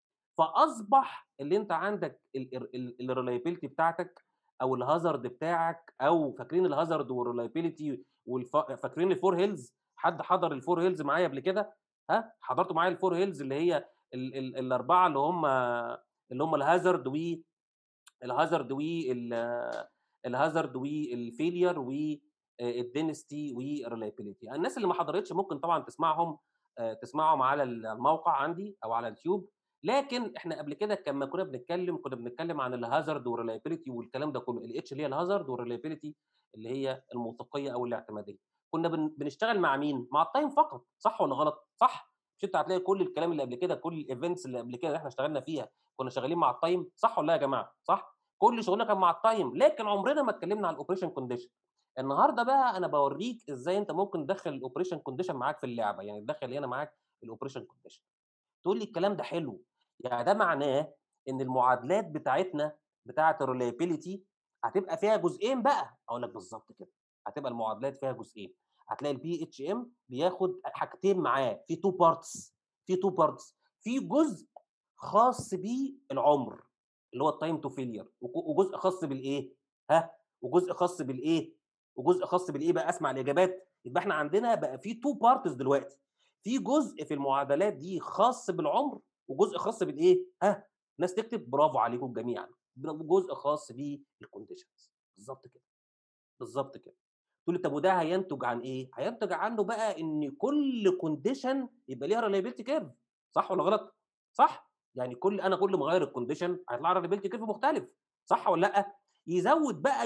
Speaker 1: فاصبح اللي انت عندك الريلايبيلتي بتاعتك او الهازارد بتاعك او فاكرين الهازارد والريلايبيلتي فاكرين الفور هيلز حد حضر الفور هيلز معايا قبل كده ها حضرتوا معايا الفور هيلز اللي هي ال ال الأربعة اللي هم اللي هم الهازارد و الهازارد وال الهازارد والفيلير و الدينستي والريلايبيليتي الناس اللي ما حضرتش ممكن طبعا تسمعهم تسمعهم على الموقع عندي او على اليوتيوب لكن احنا قبل كده لما كنا بنتكلم كنا بنتكلم عن الهازارد والريلايبيليتي والكلام ده كله الاتش اللي هي الهازارد والريلايبيليتي اللي هي الموثوقيه او الاعتماديه كنا بنشتغل مع مين مع التايم فقط صح ولا غلط صح مش انت هتلاقي كل الكلام اللي قبل كده كل الايفنتس اللي قبل كده اللي احنا اشتغلنا فيها كنا شغالين مع التايم صح ولا لا يا جماعه صح كل شغلنا كان مع التايم لكن عمرنا ما اتكلمنا عن الاوبريشن كونديشن النهارده بقى انا بوريك ازاي انت ممكن تدخل الاوبريشن كونديشن معاك في اللعبه يعني تدخل هنا معاك الاوبريشن كونديشن تقول لي الكلام ده حلو يعني ده معناه ان المعادلات بتاعتنا بتاعه الريلايبيليتي هتبقى فيها جزئين بقى اقول لك بالظبط كده هتبقى المعادلات فيها جزئين هتلاقي البي اتش ام بياخد حاجتين معاه في تو بارتس في تو بارتس في جزء خاص بالعمر اللي هو التايم تو فيلير وجزء خاص بالايه ها وجزء خاص بالايه وجزء خاص بالايه بقى اسمع الاجابات يبقى احنا عندنا بقى في تو بارتس دلوقتي في جزء في المعادلات دي خاص بالعمر وجزء خاص بالايه ها ناس تكتب برافو عليكم جميعا جزء خاص بالكونديشنز بالظبط كده بالظبط كده تقول لي طب وده هينتج عن ايه هينتج عنه بقى ان كل كونديشن يبقى ليها ريليبيلتي كيرف صح ولا غلط صح يعني كل انا كل ما اغير الكونديشن هيطلع ريليبيلتي كيرف مختلف صح ولا لا يزود بقى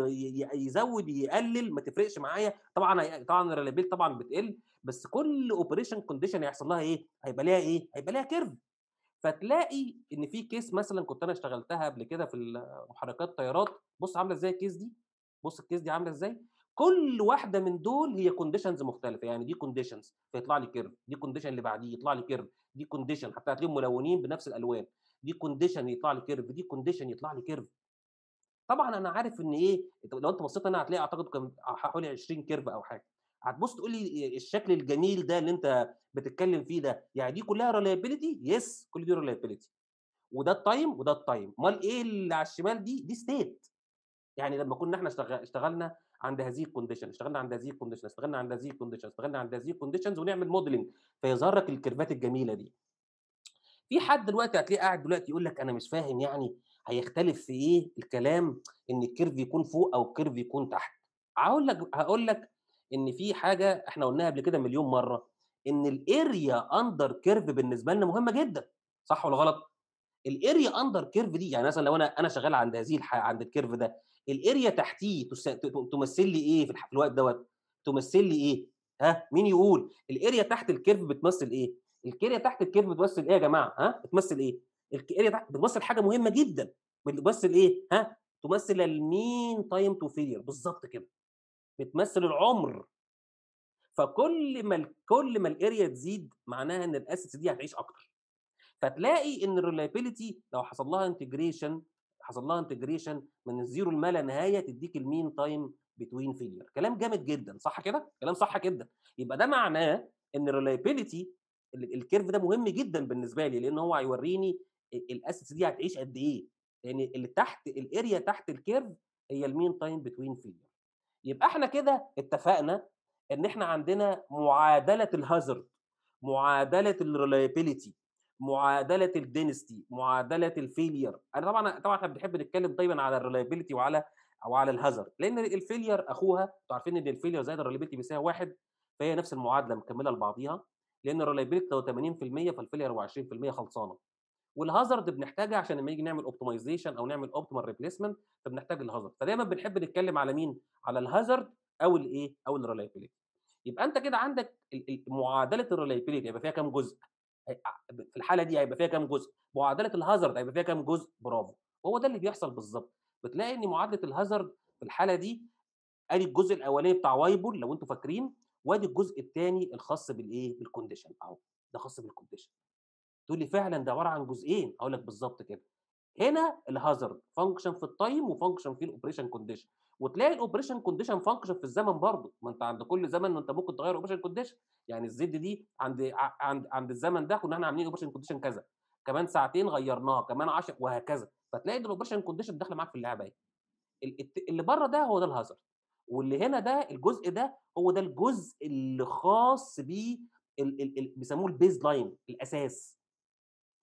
Speaker 1: يزود يقلل ما تفرقش معايا طبعا طبعا الريليبيلتي طبعا بتقل بس كل اوبريشن كونديشن هيحصل لها ايه هيبقى ليها ايه هيبقى ليها كيرف فتلاقي ان في كيس مثلا كنت انا اشتغلتها قبل كده في محركات طيارات بص عامله ازاي الكيس دي بص الكيس دي عامله ازاي كل واحده من دول هي كونديشنز مختلفه يعني دي كونديشنز فيطلع لي كيرف دي كونديشن اللي بعديه يطلع لي كيرف دي كونديشن حتى هتلاقيهم ملونين بنفس الالوان دي كونديشن يطلع لي كيرف دي كونديشن يطلع لي كيرف طبعا انا عارف ان ايه لو انت بصيت هنا هتلاقي اعتقد كان حوالي 20 كيرف او حاجه هتبص تقول لي الشكل الجميل ده اللي انت بتتكلم فيه ده يعني دي كلها ريلايبيليتي يس كل دي ريلايبيليتي وده التايم وده التايم امال ايه اللي على الشمال دي دي ستيت يعني لما كنا احنا اشتغلنا عند هذه الكونديشن اشتغلنا عند هذه الكونديشن اشتغلنا عند هذه الكونديشن اشتغلنا عند هذه الكونديشنز ونعمل موديلنج فيظهر لك الكيرفات الجميله دي في حد دلوقتي هتلاقيه قاعد دلوقتي يقول لك انا مش فاهم يعني هيختلف في ايه الكلام ان الكيرف يكون فوق او الكيرف يكون تحت هقول لك هقول لك ان في حاجه احنا قلناها قبل كده مليون مره ان الاريا اندر كيرف بالنسبه لنا مهمه جدا صح ولا غلط الاريا اندر كيرف دي يعني مثلا لو انا انا شغال عند هذه الح... عند الكيرف ده الاريا تحتيه تس... تمثل لي ايه في الوقت دوت تمثل لي ايه ها مين يقول الاريا تحت الكيرف بتمثل ايه الاريا تحت الكيرف بتمثل ايه يا جماعه ها بتمثل ايه الاريا تحت بتمثل حاجه مهمه جدا بتمثل ايه ها تمثل المين تايم تو فيلير بالظبط كده بتمثل العمر فكل ما كل ما الاريا تزيد معناها ان الاسيتس دي هتعيش اكتر فتلاقي ان الريلايبيليتي لو حصل لها انتجريشن حصل لها انتجريشن من الزيرو لما لا نهايه تديك المين تايم بتوين فيلير كلام جامد جدا صح كده كلام صح جدا يبقى ده معناه ان الريلايبيليتي الكيرف ده مهم جدا بالنسبه لي لان هو هيوريني الاسيتس دي هتعيش قد ايه لان يعني اللي تحت الاريا تحت الكيرف هي المين تايم بتوين فيلير يبقى احنا كده اتفقنا ان احنا عندنا معادله الهازارد معادله الريلايبيليتي معادله الدينستي معادله الفيلير انا طبعا طبعا احنا بنحب نتكلم دايما على الريلايبيليتي وعلى او على الهازارد لان الفيلير اخوها انتوا عارفين ان الفيلير زائد الريلايبيليتي بيساوي واحد فهي نفس المعادله مكمله لبعضيها لان الريلايبيليتي لو 80% فالفيلير 20% خلصانه والهازارد بنحتاجها عشان لما يجي نعمل اوبتمايزيشن او نعمل اوبتيمال ريبليسمنت فبنحتاج الهازارد فدايما بنحب نتكلم على مين على الهازارد او الايه او الريلايبيليتي يبقى انت كده عندك معادله الريلايبيليتي هيبقى فيها كام جزء في الحاله دي هيبقى فيها كام جزء معادله الهازارد هيبقى فيها كام جزء برافو وهو ده اللي بيحصل بالظبط بتلاقي ان معادله الهازارد في الحاله دي ادي الجزء الاولاني بتاع وايبل لو انتوا فاكرين وادي الجزء الثاني الخاص بالايه بالكونديشن اهو ده خاص بالكونديشن تقول لي فعلا ده عباره عن جزئين اقول لك بالظبط كده هنا الهازارد فانكشن في التايم وفانكشن في الاوبريشن كونديشن وتلاقي الاوبريشن كونديشن فانكشن في الزمن برضه ما انت عند كل زمن انت ممكن تغير الاوبريشن كونديشن يعني الزد دي عند عند عند الزمن ده كنا احنا عاملين اوبريشن كونديشن كذا كمان ساعتين غيرناها كمان 10 وهكذا فتلاقي الاوبريشن كونديشن داخله معاك في اللعبه اهي اللي بره ده هو ده الهازارد واللي هنا ده الجزء ده هو ده الجزء اللي خاص بيه بيسموه البيز لاين الاساس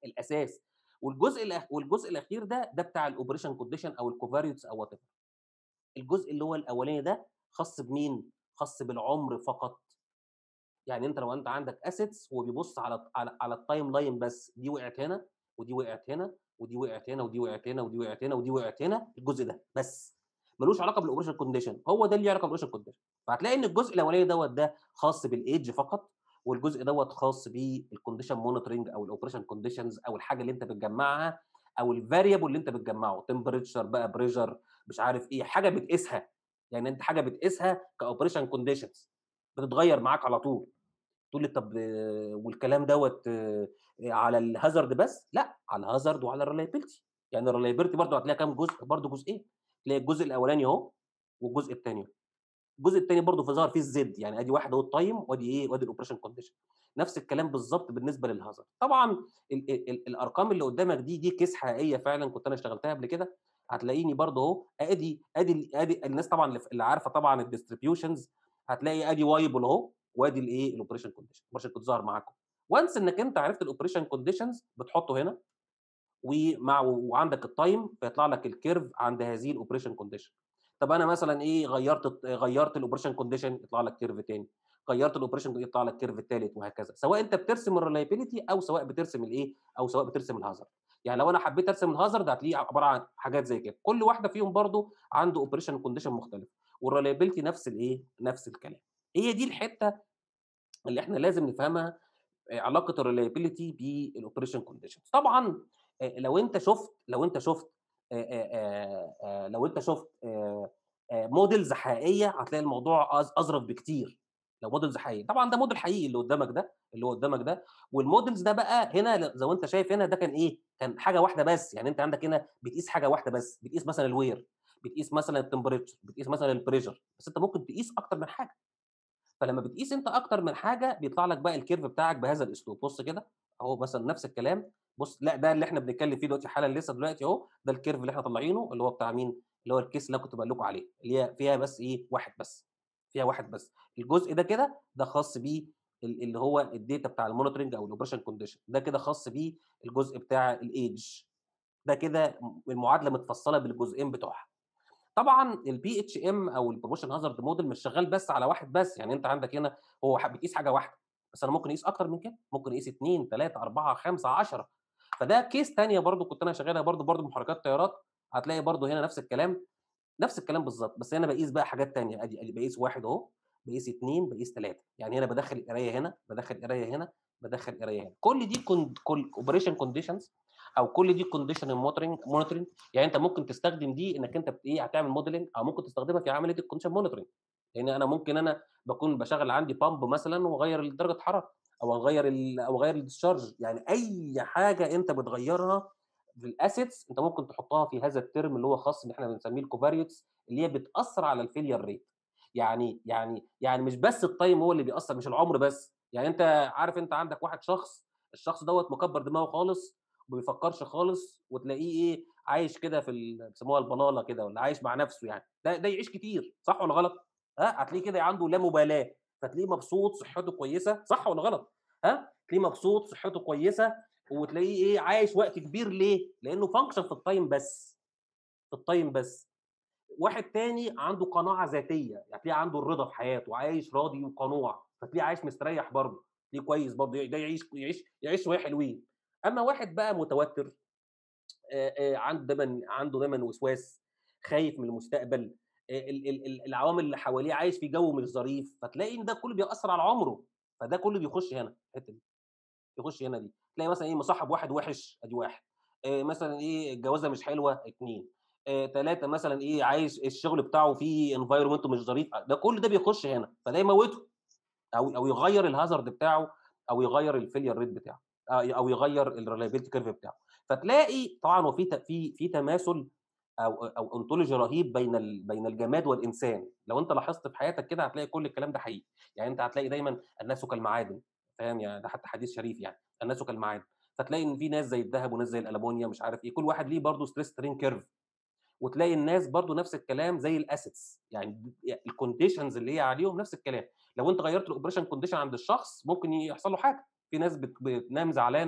Speaker 1: الاساس والجزء والجزء الاخير ده ده بتاع الاوبريشن كونديشن او الكوفاريوتس او وات الجزء اللي هو الاولاني ده خاص بمين خاص بالعمر فقط يعني انت لو انت عندك اسيتس هو بيبص على على, على التايم لاين بس دي وقعت هنا ودي وقعت هنا ودي وقعت هنا ودي وقعت هنا ودي وقعت هنا ودي وقعت هنا الجزء ده بس ملوش علاقه بالاوبريشن كونديشن هو ده اللي علاقه بالاوبريشن كونديشن فهتلاقي ان الجزء الاولاني دوت ده خاص بالايدج فقط والجزء دوت خاص بالكونديشن مونيتورنج او الاوبريشن كونديشنز او الحاجه اللي انت بتجمعها او الفاريبل اللي انت بتجمعه تمبريتشر بقى بريشر مش عارف ايه حاجه بتقيسها يعني انت حاجه بتقيسها كاوبريشن كونديشنز بتتغير معاك على طول تقول لي طب والكلام دوت على الهازارد بس لا على الهازارد وعلى الريلايبيلتي يعني الريلايبيلتي برضه هتلاقي كام جزء برضه جزئين تلاقي الجزء الاولاني اهو والجزء الثاني الجزء الثاني برضه في ظهر فيه الزد يعني ادي واحد اهو التايم وادي ايه وادي الاوبريشن كونديشن نفس الكلام بالظبط بالنسبه للهازارد طبعا ال ال ال الارقام اللي قدامك دي دي كيس حقيقيه فعلا كنت انا اشتغلتها قبل كده هتلاقيني برضه اهو ادي ادي ادي الناس طبعا اللي عارفه طبعا الديستريبيوشنز هتلاقي ادي وايبل اهو وادي الايه الاوبريشن كونديشن الاوبريشن كنت ظهر معاكم وانس انك انت عرفت الاوبريشن كونديشنز بتحطه هنا ومع وعندك التايم فيطلع لك الكيرف عند هذه الاوبريشن كونديشن طب انا مثلا ايه غيرت غيرت الاوبريشن كونديشن يطلع لك كيرف تاني غيرت الاوبريشن يطلع لك كيرف ثالث وهكذا سواء انت بترسم الريلايبيليتي او سواء بترسم الايه او سواء بترسم الهازارد يعني لو انا حبيت ارسم الهازارد هتلاقيه عباره عن حاجات زي كده كل واحده فيهم برضو عنده اوبريشن كونديشن مختلف والريلايبيليتي نفس الايه نفس الكلام هي دي الحته اللي احنا لازم نفهمها علاقه الريلايبيليتي بالاوبريشن كونديشنز طبعا لو انت شفت لو انت شفت لو انت شفت موديلز حقيقيه هتلاقي الموضوع اظرف بكتير لو موديلز حقيقيه طبعا ده موديل حقيقي اللي قدامك ده اللي هو قدامك ده والموديلز ده بقى هنا زي ما انت شايف هنا ده كان ايه كان حاجه واحده بس يعني انت عندك هنا بتقيس حاجه واحده بس بتقيس مثلا الوير بتقيس مثلا التمبريتشر بتقيس مثلا البريشر بس انت ممكن تقيس اكتر من حاجه فلما بتقيس انت اكتر من حاجه بيطلع لك بقى الكيرف بتاعك بهذا الاسلوب بص كده اهو مثلا نفس الكلام بص لا ده اللي احنا بنتكلم فيه دلوقتي حالا لسه دلوقتي اهو ده الكيرف اللي احنا طالعينه اللي هو بتاع مين اللي هو الكيس اللي انا كنت بقول لكم عليه اللي هي فيها بس ايه واحد بس فيها واحد بس الجزء ده كده ده خاص بيه اللي هو الداتا بتاع المونيتورنج او الاوبريشن كونديشن ده كده خاص بيه الجزء بتاع الايدج ده كده المعادله متفصله بالجزئين بتوعها طبعا البي اتش ام او البروموشن هازارد موديل مش شغال بس على واحد بس يعني انت عندك هنا هو بتقيس حاجه واحده بس انا ممكن اقيس اكتر من كده ممكن اقيس 2 3 4 5 10 فده كيس ثانيه برضو كنت انا شغالها برضو برضو محركات طيارات هتلاقي برضو هنا نفس الكلام نفس الكلام بالظبط بس هنا بقيس بقى حاجات ثانيه ادي ادي بقيس واحد اهو بقيس اثنين بقيس ثلاثه يعني هنا بدخل القرايه هنا بدخل القرايه هنا بدخل قرايه هنا كل دي كل اوبريشن كونديشنز او كل دي كونديشن مونيتورنج مونيتورنج يعني انت ممكن تستخدم دي انك انت ايه هتعمل موديلنج او ممكن تستخدمها في عمليه الكونديشن مونيتورنج لان انا ممكن انا بكون بشغل عندي بامب مثلا واغير درجه الحراره او اغير او اغير الديسشارج يعني اي حاجه انت بتغيرها في الاسيتس انت ممكن تحطها في هذا الترم اللي هو خاص ان احنا بنسميه الكوفاريوتس اللي هي بتاثر على الفيلير ريت يعني يعني يعني مش بس التايم هو اللي بيأثر مش العمر بس يعني انت عارف انت عندك واحد شخص الشخص دوت مكبر دماغه خالص ما بيفكرش خالص وتلاقيه ايه عايش كده في بيسموها البلاله كده ولا عايش مع نفسه يعني ده ده يعيش كتير صح ولا غلط؟ ها هتلاقيه كده عنده لا مبالاه فتلاقيه مبسوط صحته كويسه صح ولا غلط؟ ها تلاقيه مبسوط صحته كويسه وتلاقيه ايه عايش وقت كبير ليه؟ لانه فانكشن في التايم بس في التايم بس واحد تاني عنده قناعه ذاتيه هتلاقيه عنده الرضا في حياته عايش راضي وقنوع فتلاقيه عايش مستريح برضه تلاقيه كويس برضه ده يعيش يعيش يعيش شويه حلوين اما واحد بقى متوتر عنده دايما عنده دايما وسواس خايف من المستقبل العوامل اللي حواليه عايش في جو مش ظريف فتلاقي ان ده كله بيأثر على عمره فده كله بيخش هنا الحته دي يخش هنا دي تلاقي مثلا ايه مصاحب واحد وحش ادي واحد مثلا ايه الجوازه مش حلوه اثنين ثلاثه مثلا ايه عايش الشغل بتاعه فيه انفايرمنت مش ظريف ده كل ده بيخش هنا فده يموته او او يغير الهازارد بتاعه او يغير الفيلير ريت بتاعه او يغير الريلابيلتي كيرف بتاعه فتلاقي طبعا وفي في في تماثل او او انتولوجي رهيب بين بين الجماد والانسان لو انت لاحظت في حياتك كده هتلاقي كل الكلام ده حقيقي يعني انت هتلاقي دايما الناس كالمعادن فاهم يعني ده حتى حديث شريف يعني الناس كالمعادن فتلاقي ان في ناس زي الذهب وناس زي الالومنيوم مش عارف ايه كل واحد ليه برضه ستريس ترين كيرف وتلاقي الناس برضو نفس الكلام زي الاسيتس يعني الكونديشنز اللي هي عليهم نفس الكلام لو انت غيرت الاوبريشن كونديشن عند الشخص ممكن يحصل له حاجه في ناس بتنام زعلانه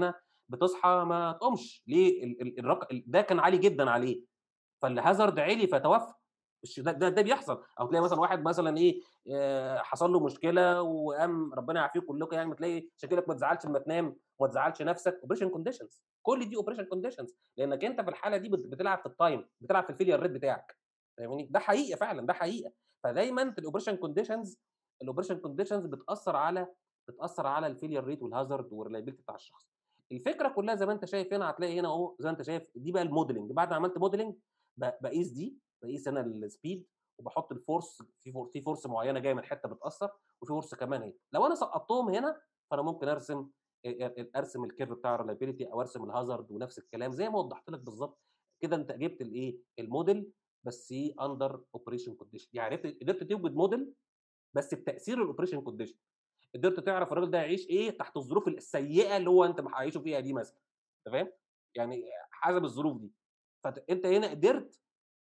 Speaker 1: بتصحى ما تقومش ليه ال ال الرق ده كان عالي جدًا عليه، فالهازارد عِلي فتوفى، مش ده ده ده بيحصل، أو تلاقي مثلًا واحد مثلًا إيه آآ حصل له مشكلة وقام ربنا يعافيكم كلكم يعني، تلاقي شاكي ما تزعّلش أمّا تنام وما تزعّلش نفسك operation conditions كل دي operation conditions لإنّك أنت في الحالة دي بت بتلعب في الtime بتلعب في الfailure rate بتاعك، فاهمني؟ ده حقيقة فعلًا، ده حقيقة، فدايمًا في الoperation conditions الoperation conditions بتأثّر على بتأثّر على الfailure rate والhazard والreliability بتاع الشخص. الفكرة كلّها زي ما أنت شايف هنا هتلاقي هنا أهو زي ما أنت شايف دي بقى الmodeling بعد ما عملت modeling ب باقيس دي، باقيس أنا الspeed وباحط الforce في فور في force معيّنة جاية من حتّة بتأثّر وفي force كمان أهي، لو أنا سقّطتهم هنا فأنا ممكن أرسم آآ آآ أرسم الcurve بتاع الreliability أو أرسم الhazard ونفس الكلام زي ما وضّحت لك بالضبط، كده أنت جبت الإيه، الmodel بس under operation condition يعني عرفت قدرت توجد model بس بتأثير الoperation condition قدرت تعرف الراجل ده هيعيش إيه تحت الظروف السيئة اللي هو أنت محيّشه فيها دي مثلًا، أنت فاهم؟ يعني حسب الظروف دي، فت أنت هنا قدرت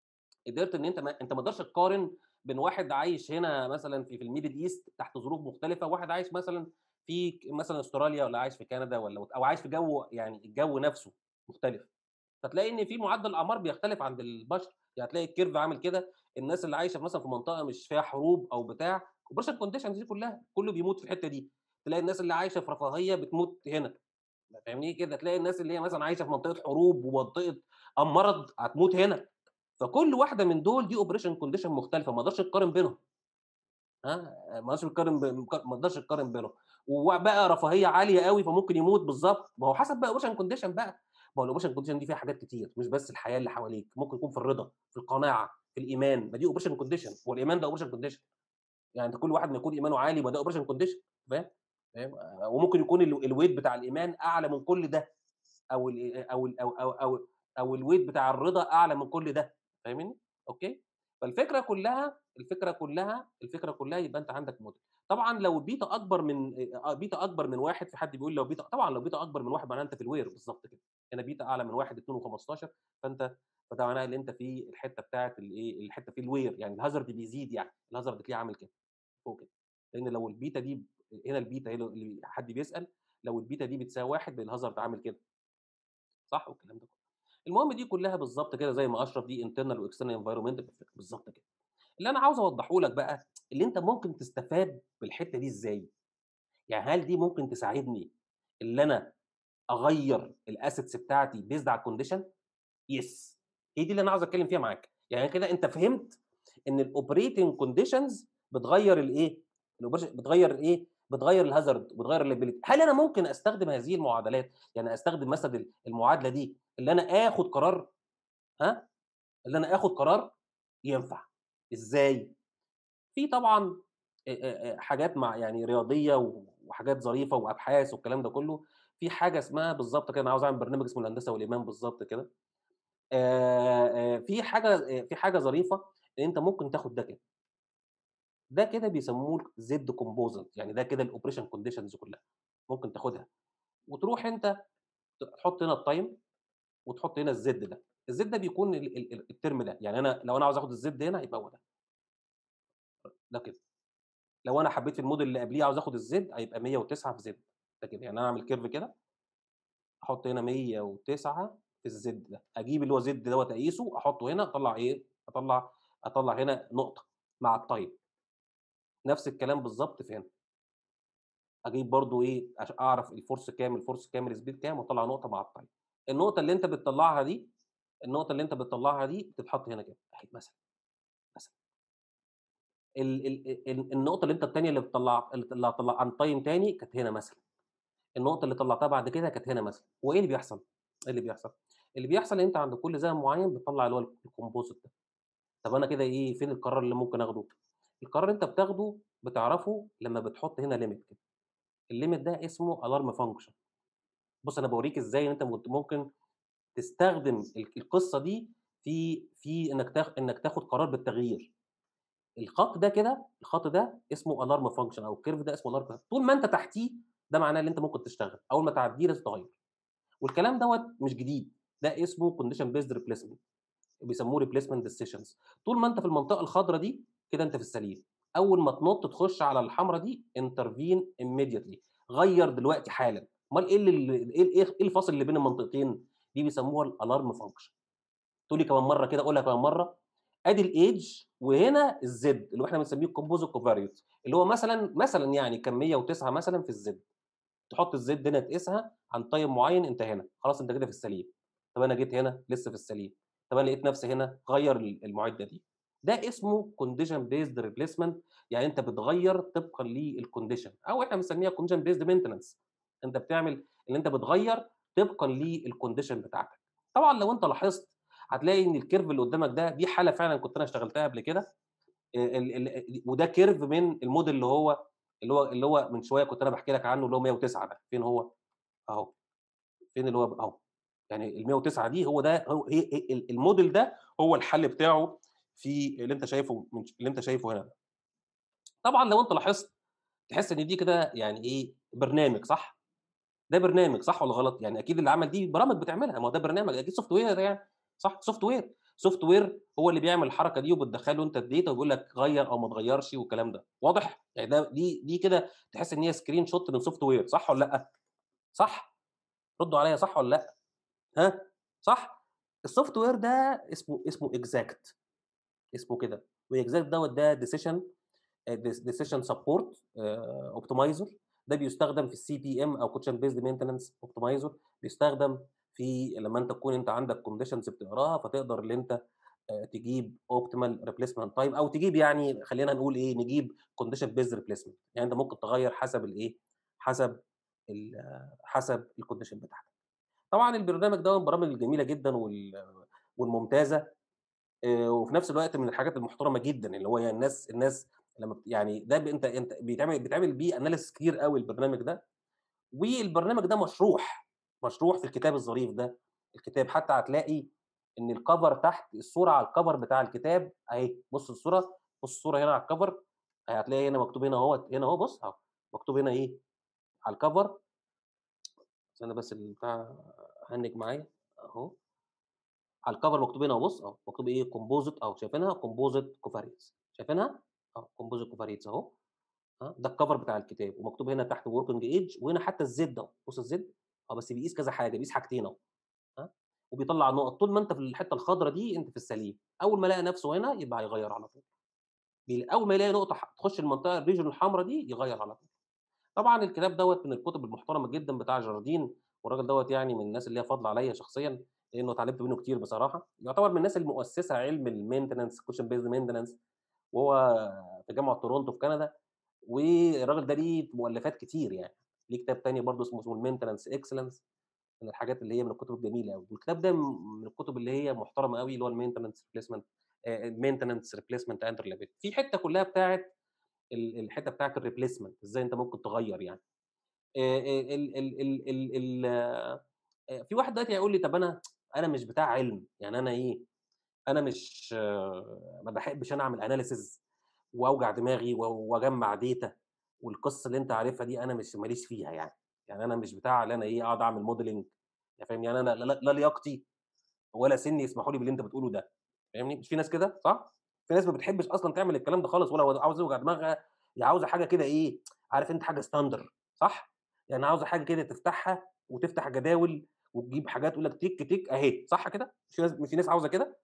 Speaker 1: قدرت إن أنت ما أنت ما تقدرش تقارن بين واحد عايش هنا مثلًا في في الmiddle east تحت ظروف مختلفة، وواحد عايش مثلًا في ك مثلًا أستراليا والّا عايش في كندا والّا أو عايش في جو يعني الجو نفسه مختلف، فتلاقي إن في معدل الأعمار بيختلف عند البشر، يعني هتلاقي الcurve عامل كده، الناس اللي عايشة مثلًا في منطقة مش فيها حروب أو بتاع operation conditions دي كلّها، كلّه بيموت في الحتّة دي، تلاقي الناس اللي عايشة في رفاهية بتموت هنا، فاهمني؟ كده تلاقي الناس اللي هي مثلًا عايشة في منطقة حروب ومنطقة أ مرض هتموت هنا، فكل واحدة من دول دي operation condition مختلفة ما اقدرش تقارن بينهم. ها، ما اقدرش تقارن ب ما اقدرش تقارن بينهم، وبقى رفاهية عالية أوي فممكن يموت بالضبط، ما هو حسب بقى operation condition بقى، ما هو الoperation condition دي فيها حاجات كتير، مش بس الحياة اللي حواليك، ممكن يكون في الرضا، في القناعة، في الإيمان، ما دي operation condition هو الإيمان ده operation condition يعني أنت كل واحد ما يكون إيمانه عالي ما ده operation condition فاهم؟ فاهم؟ وممكن يكون ال الweight بتاع الإيمان أعلى من كل ده، أو ال أو ال أو أو أو أو الweight بتاع الرضا أعلى من كل ده، فاهمني؟ أوكي؟ فالفكرة كلّها الفكرة كلّها الفكرة كلّها يبقى أنت عندك model طبعًا لو البيتا أكبر من آآ بيتا أكبر من 1 في حد بيقول لو بيتا طبعًا لو بيتا أكبر من 1 معناها أنت في الوير بالضبط كده، هنا بيتا أعلى من 1 2 و15 فأنت فده معناه إن أنت في الحتّة بتاعة الإيه، الحتّة في الوير يعني الhazard بيزيد يعني، الhazard تلاقيه عامل كده، فوق كده، لإن لو البيتا دي هنا البيتا هنا اللي حد بيسأل لو البيتا دي بتساوي 1 يبقى الhazard عامل كده. صح والكلام ده كلّه. المهم دي كلّها بالضبط كده زي ما أشرف دي internal وexternal environment بالضبط كده. اللي أنا عاوز أوضّحه لك بقى اللي أنت ممكن تستفاد بالحتّة دي إزاي؟ يعني هل دي ممكن تساعدني اللي أنا أغيّر الassets بتاعتي based على الcondition؟ yes هي دي اللي أنا عاوز أتكلّم فيها معاك، يعني كده أنت فهمت إن الoperating conditions بتغيّر الإيه، الoperation بتغيّر الإيه، بتغيّر الhazard وبتغيّر الliability هل أنا ممكن أستخدم هذه المعادلات، يعني أستخدم مثلًا ال المعادلة دي اللي أنا آخُد قرار ها، اللي أنا آخُد قرار؟ ينفع، إزاي؟ في طبعًا آآ آآ حاجات مع يعني رياضية وحاجات ظريفة وأبحاث والكلام ده كلّه، في حاجة اسمها بالضبط كده أنا عاوز أعمل برنامج اسمه الهندسة والإيمان بالضبط كده، آآ آآ في حاجة آآ في حاجة ظريفة إن أنت ممكن تاخد ده كده. ده كده بيسموه Z composite يعني ده كده الoperation conditions كلّها، ممكن تاخدها وتروح أنت ت تحط هنا الtime وتحط هنا الZ ده، الZ ده بيكون ال ال ال الترم ده، يعني أنا لو أنا عاوز آخد الZ هنا يبقى هو ده. ده كده. لو أنا حبيت في الmodel اللي قبليه عاوز آخد الZ هيبقى 109 في Z ده كده، يعني أنا أعمل curve كده أحط هنا 109 في الZ ده، أجيب اللي هو Z دوّة أقيسه أحطه هنا أطلّع إيه، أطلّع أطلّع هنا نقطة مع الtime. نفس الكلام بالضبط في هنا. أجيب برضه إيه، عش أعرف الforce كام، الforce كام، الspeed كام وأطلّع نقطة مع الtime. النقطة اللي أنت بتطلّعها دي النقطة اللي أنت بتطلّعها دي بتتحط هنا كده أهي مثلًا. مثلًا. ال ال ال النقطة اللي أنت التانية اللي بتطلّع اللي هتطلّع عن time تاني كانت هنا مثلًا. النقطة اللي طلّعتها بعد كده كانت هنا مثلًا، وإيه اللي بيحصل؟ إيه اللي بيحصل؟ اللي بيحصل إن أنت عند كل زمن معيّن بتطلّع اللي هو الcomposite ده. طب أنا كده إيه، فين القرار اللي ممكن آخده؟ القرار اللي أنت بتاخده بتعرفه لمّا بتحط هنا limit كده. الlimit ده اسمه alarm function. بُص أنا باورّيك إزاي إن أنت مت ممكن تستخدم ال القصة دي في في إنك تاخ إنك تاخد قرار بالتغيير. الخط ده كده، الخط ده اسمه alarm function أو الcurve ده اسمه alarm طول ما أنت تحتيه ده معناه إن أنت ممكن تشتغل، أول ما تعدّيه لازم تغيّر. والكلام دوّة مش جديد، ده اسمه condition based replacement بيسموه replacement decisions طول ما أنت في المنطقة الخضرا دي كده أنت في السليم، أول ما تنُط تخش على الحمرا دي intervene immediately غيّر دلوقتي حالًا، امال ايه اللي ايه ايه الفاصل اللي بين المنطقتين دي بيسموها الالارم فانكشن تقول لي كمان مره كده اقولها كمان مره ادي الايدج وهنا الزد اللي احنا بنسميه الكومبوزيت كوفاريوت اللي هو مثلا مثلا يعني كان 109 مثلا في الزد تحط الزد هنا تقيسها عن تايم معين انت هنا خلاص انت كده في السليم طب انا جيت هنا لسه في السليم طب انا لقيت نفسي هنا غير المعده دي ده اسمه كونديشن بيزد ريبليسمنت يعني انت بتغير طبقا للكونديشن او احنا بنسميها كونديشن بيزد مينتنس انت بتعمل اللي انت بتغير طبقا للكونديشن بتاعتك طبعا لو انت لاحظت هتلاقي ان الكيرف اللي قدامك ده دي حاله فعلا كنت انا اشتغلتها قبل كده وده كيرف من الموديل اللي هو اللي هو اللي هو من شويه كنت انا بحكي لك عنه اللي هو 109 ده فين هو اهو فين اللي هو اهو يعني ال 109 دي هو ده هو هي الموديل ده هو الحل بتاعه في اللي انت شايفه من اللي انت شايفه هنا طبعا لو انت لاحظت تحس ان دي كده يعني ايه برنامج صح ده برنامج صح ولا غلط يعني اكيد اللي عمل دي برامج بتعملها ما هو ده برنامج اكيد سوفت وير يعني صح سوفت وير سوفت وير هو اللي بيعمل الحركه دي وبتدخله انت الداتا وبيقول لك غير او ما تغيرش والكلام ده واضح يعني ده دي دي كده تحس ان هي سكرين شوت من سوفت وير صح ولا لا صح ردوا عليا صح ولا لا ها صح السوفت وير ده اسمه اسمه اكزاكت اسمه كده واكزاكت دوت ده ديسيشن ديسيشن سبورت اوبتمايزر ده بيستخدم في السي بي ام او كوتشن بيزد مينتنس اوبتمايزر بيستخدم في لما انت تكون انت عندك كونديشنز بتقراها فتقدر ان انت تجيب اوبتيمال ريبليسمنت تايم او تجيب يعني خلينا نقول ايه نجيب كونديشن بيز ريبليسمنت يعني انت ممكن تغير حسب الايه حسب حسب الكونديشن بتاعتك طبعا البرنامج ده من البرامج الجميله جدا والممتازه وفي نفس الوقت من الحاجات المحترمه جدا اللي هو يعني الناس الناس لما يعني ده انت انت بيتعمل بيتعمل بيه اناليسيس كتير قوي البرنامج ده والبرنامج ده مشروح مشروح في الكتاب الظريف ده الكتاب حتى هتلاقي ان الكفر تحت الصوره على الكفر بتاع الكتاب اهي بص الصوره بص الصوره هنا على الكفر هتلاقي هنا مكتوب هنا اهو هنا اهو بص اهو مكتوب هنا ايه على الكفر استنى بس البتاع هنج معايا اهو على الكفر مكتوب هنا بص اهو مكتوب ايه كومبوزيت اهو شايفينها كومبوزيت كوفاريتس شايفينها اهو كومبوزيت كوفاريتس اهو ده الكفر بتاع الكتاب ومكتوب هنا تحت وركينج ايج وهنا حتى الزد اهو بص الزد اه بس بيقيس كذا حاجه بيقيس حاجتين اهو ها وبيطلع نقط طول ما انت في الحته الخضراء دي انت في السليم اول ما يلاقي نفسه هنا يبقى هيغير على طول اول ما يلاقي نقطه تخش المنطقه الريجن الحمراء دي يغير على طول طبعا الكتاب دوت من الكتب المحترمه جدا بتاع جاردين والراجل دوت يعني من الناس اللي هي فضل عليا شخصيا لانه اتعلمت منه كتير بصراحه يعتبر من الناس المؤسسه علم المينتننس كوشن بيزد مينتننس وهو في جامعه تورونتو في كندا والراجل ده ليه مؤلفات كتير يعني ليه كتاب تاني برضه اسمه اسمه المينتننس اكسلنس من الحاجات اللي هي من الكتب الجميله قوي والكتاب ده من الكتب اللي هي محترمه قوي اللي هو المينتننس ريبليسمنت المينتننس ريبليسمنت اند ريلابيلتي في حته كلها بتاعت الحته بتاعت الريبليسمنت ازاي انت ممكن تغير يعني ال ال ال ال ال في واحد دلوقتي هيقول لي طب انا انا مش بتاع علم يعني انا ايه انا مش ما بحبش انا اعمل اناليسز واوجع دماغي واجمع داتا والقصه اللي انت عارفها دي انا مش ماليش فيها يعني يعني انا مش بتاع اللي انا ايه اقعد اعمل موديلنج يعني فاهم يعني انا لا, لا لياقتي ولا سني يسمحوا لي باللي انت بتقوله ده فاهمني مش في ناس كده صح في ناس ما بتحبش اصلا تعمل الكلام ده خالص ولا عاوز توجع دماغها هي عاوزه حاجه كده ايه عارف انت حاجه ستاندر صح يعني عاوزه حاجه كده تفتحها وتفتح جداول وتجيب حاجات تقول لك تيك تيك اهي صح كده مش في ناس في ناس عاوزه كده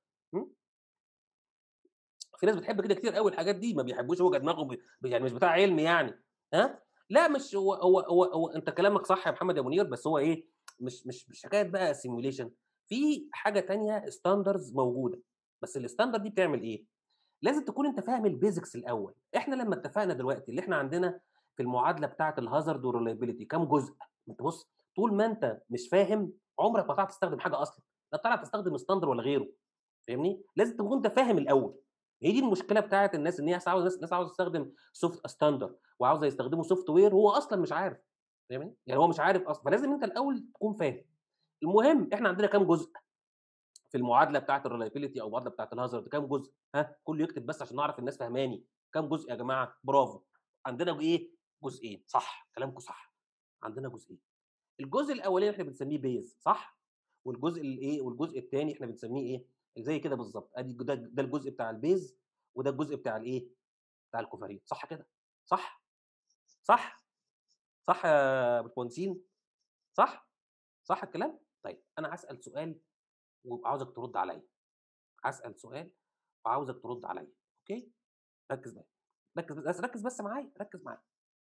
Speaker 1: في ناس بتحب كده كتير قوي الحاجات دي ما بيحبوش وجع دماغهم يعني مش بتاع علم يعني ها لا مش هو هو هو, هو انت كلامك صح يا محمد يا منير بس هو ايه مش مش مش حكايه بقى سيموليشن في حاجه تانية ستاندرز موجوده بس الستاندرد دي بتعمل ايه لازم تكون انت فاهم البيزكس الاول احنا لما اتفقنا دلوقتي اللي احنا عندنا في المعادله بتاعه الهازارد والريلابيلتي كام جزء انت بص طول ما انت مش فاهم عمرك ما هتعرف تستخدم حاجه اصلا لا تعرف تستخدم ستاندر ولا غيره فاهمني لازم تكون انت فاهم الاول هي دي المشكله بتاعت الناس ان هي عاوزه ناس ناس عاوزه تستخدم سوفت ستاندر وعاوزه يستخدموا سوفت وير هو اصلا مش عارف فاهمني يعني هو مش عارف اصلا فلازم انت الاول تكون فاهم المهم احنا عندنا كام جزء في المعادله بتاعت الريلايبيليتي او المعادله بتاعت الهازارد كام جزء ها كله يكتب بس عشان نعرف الناس فهماني كام جزء يا جماعه برافو عندنا ايه جزئين صح كلامكم صح عندنا جزئين الجزء الاولاني احنا بنسميه بيز صح والجزء الايه والجزء الثاني احنا بنسميه ايه زي كده بالظبط ادي ده, ده الجزء بتاع البيز وده الجزء بتاع الايه بتاع الكوفاريت صح كده صح صح صح يا باشمهندسين صح؟ صح الكلام؟ طيب أنا هاسأل سؤال وعاوزك ترد عليّا، هاسأل سؤال وعاوزك ترد عليّا، أوكي؟ ركّز معايا، ركّز بس ركّز بس معايا، ركّز معايا.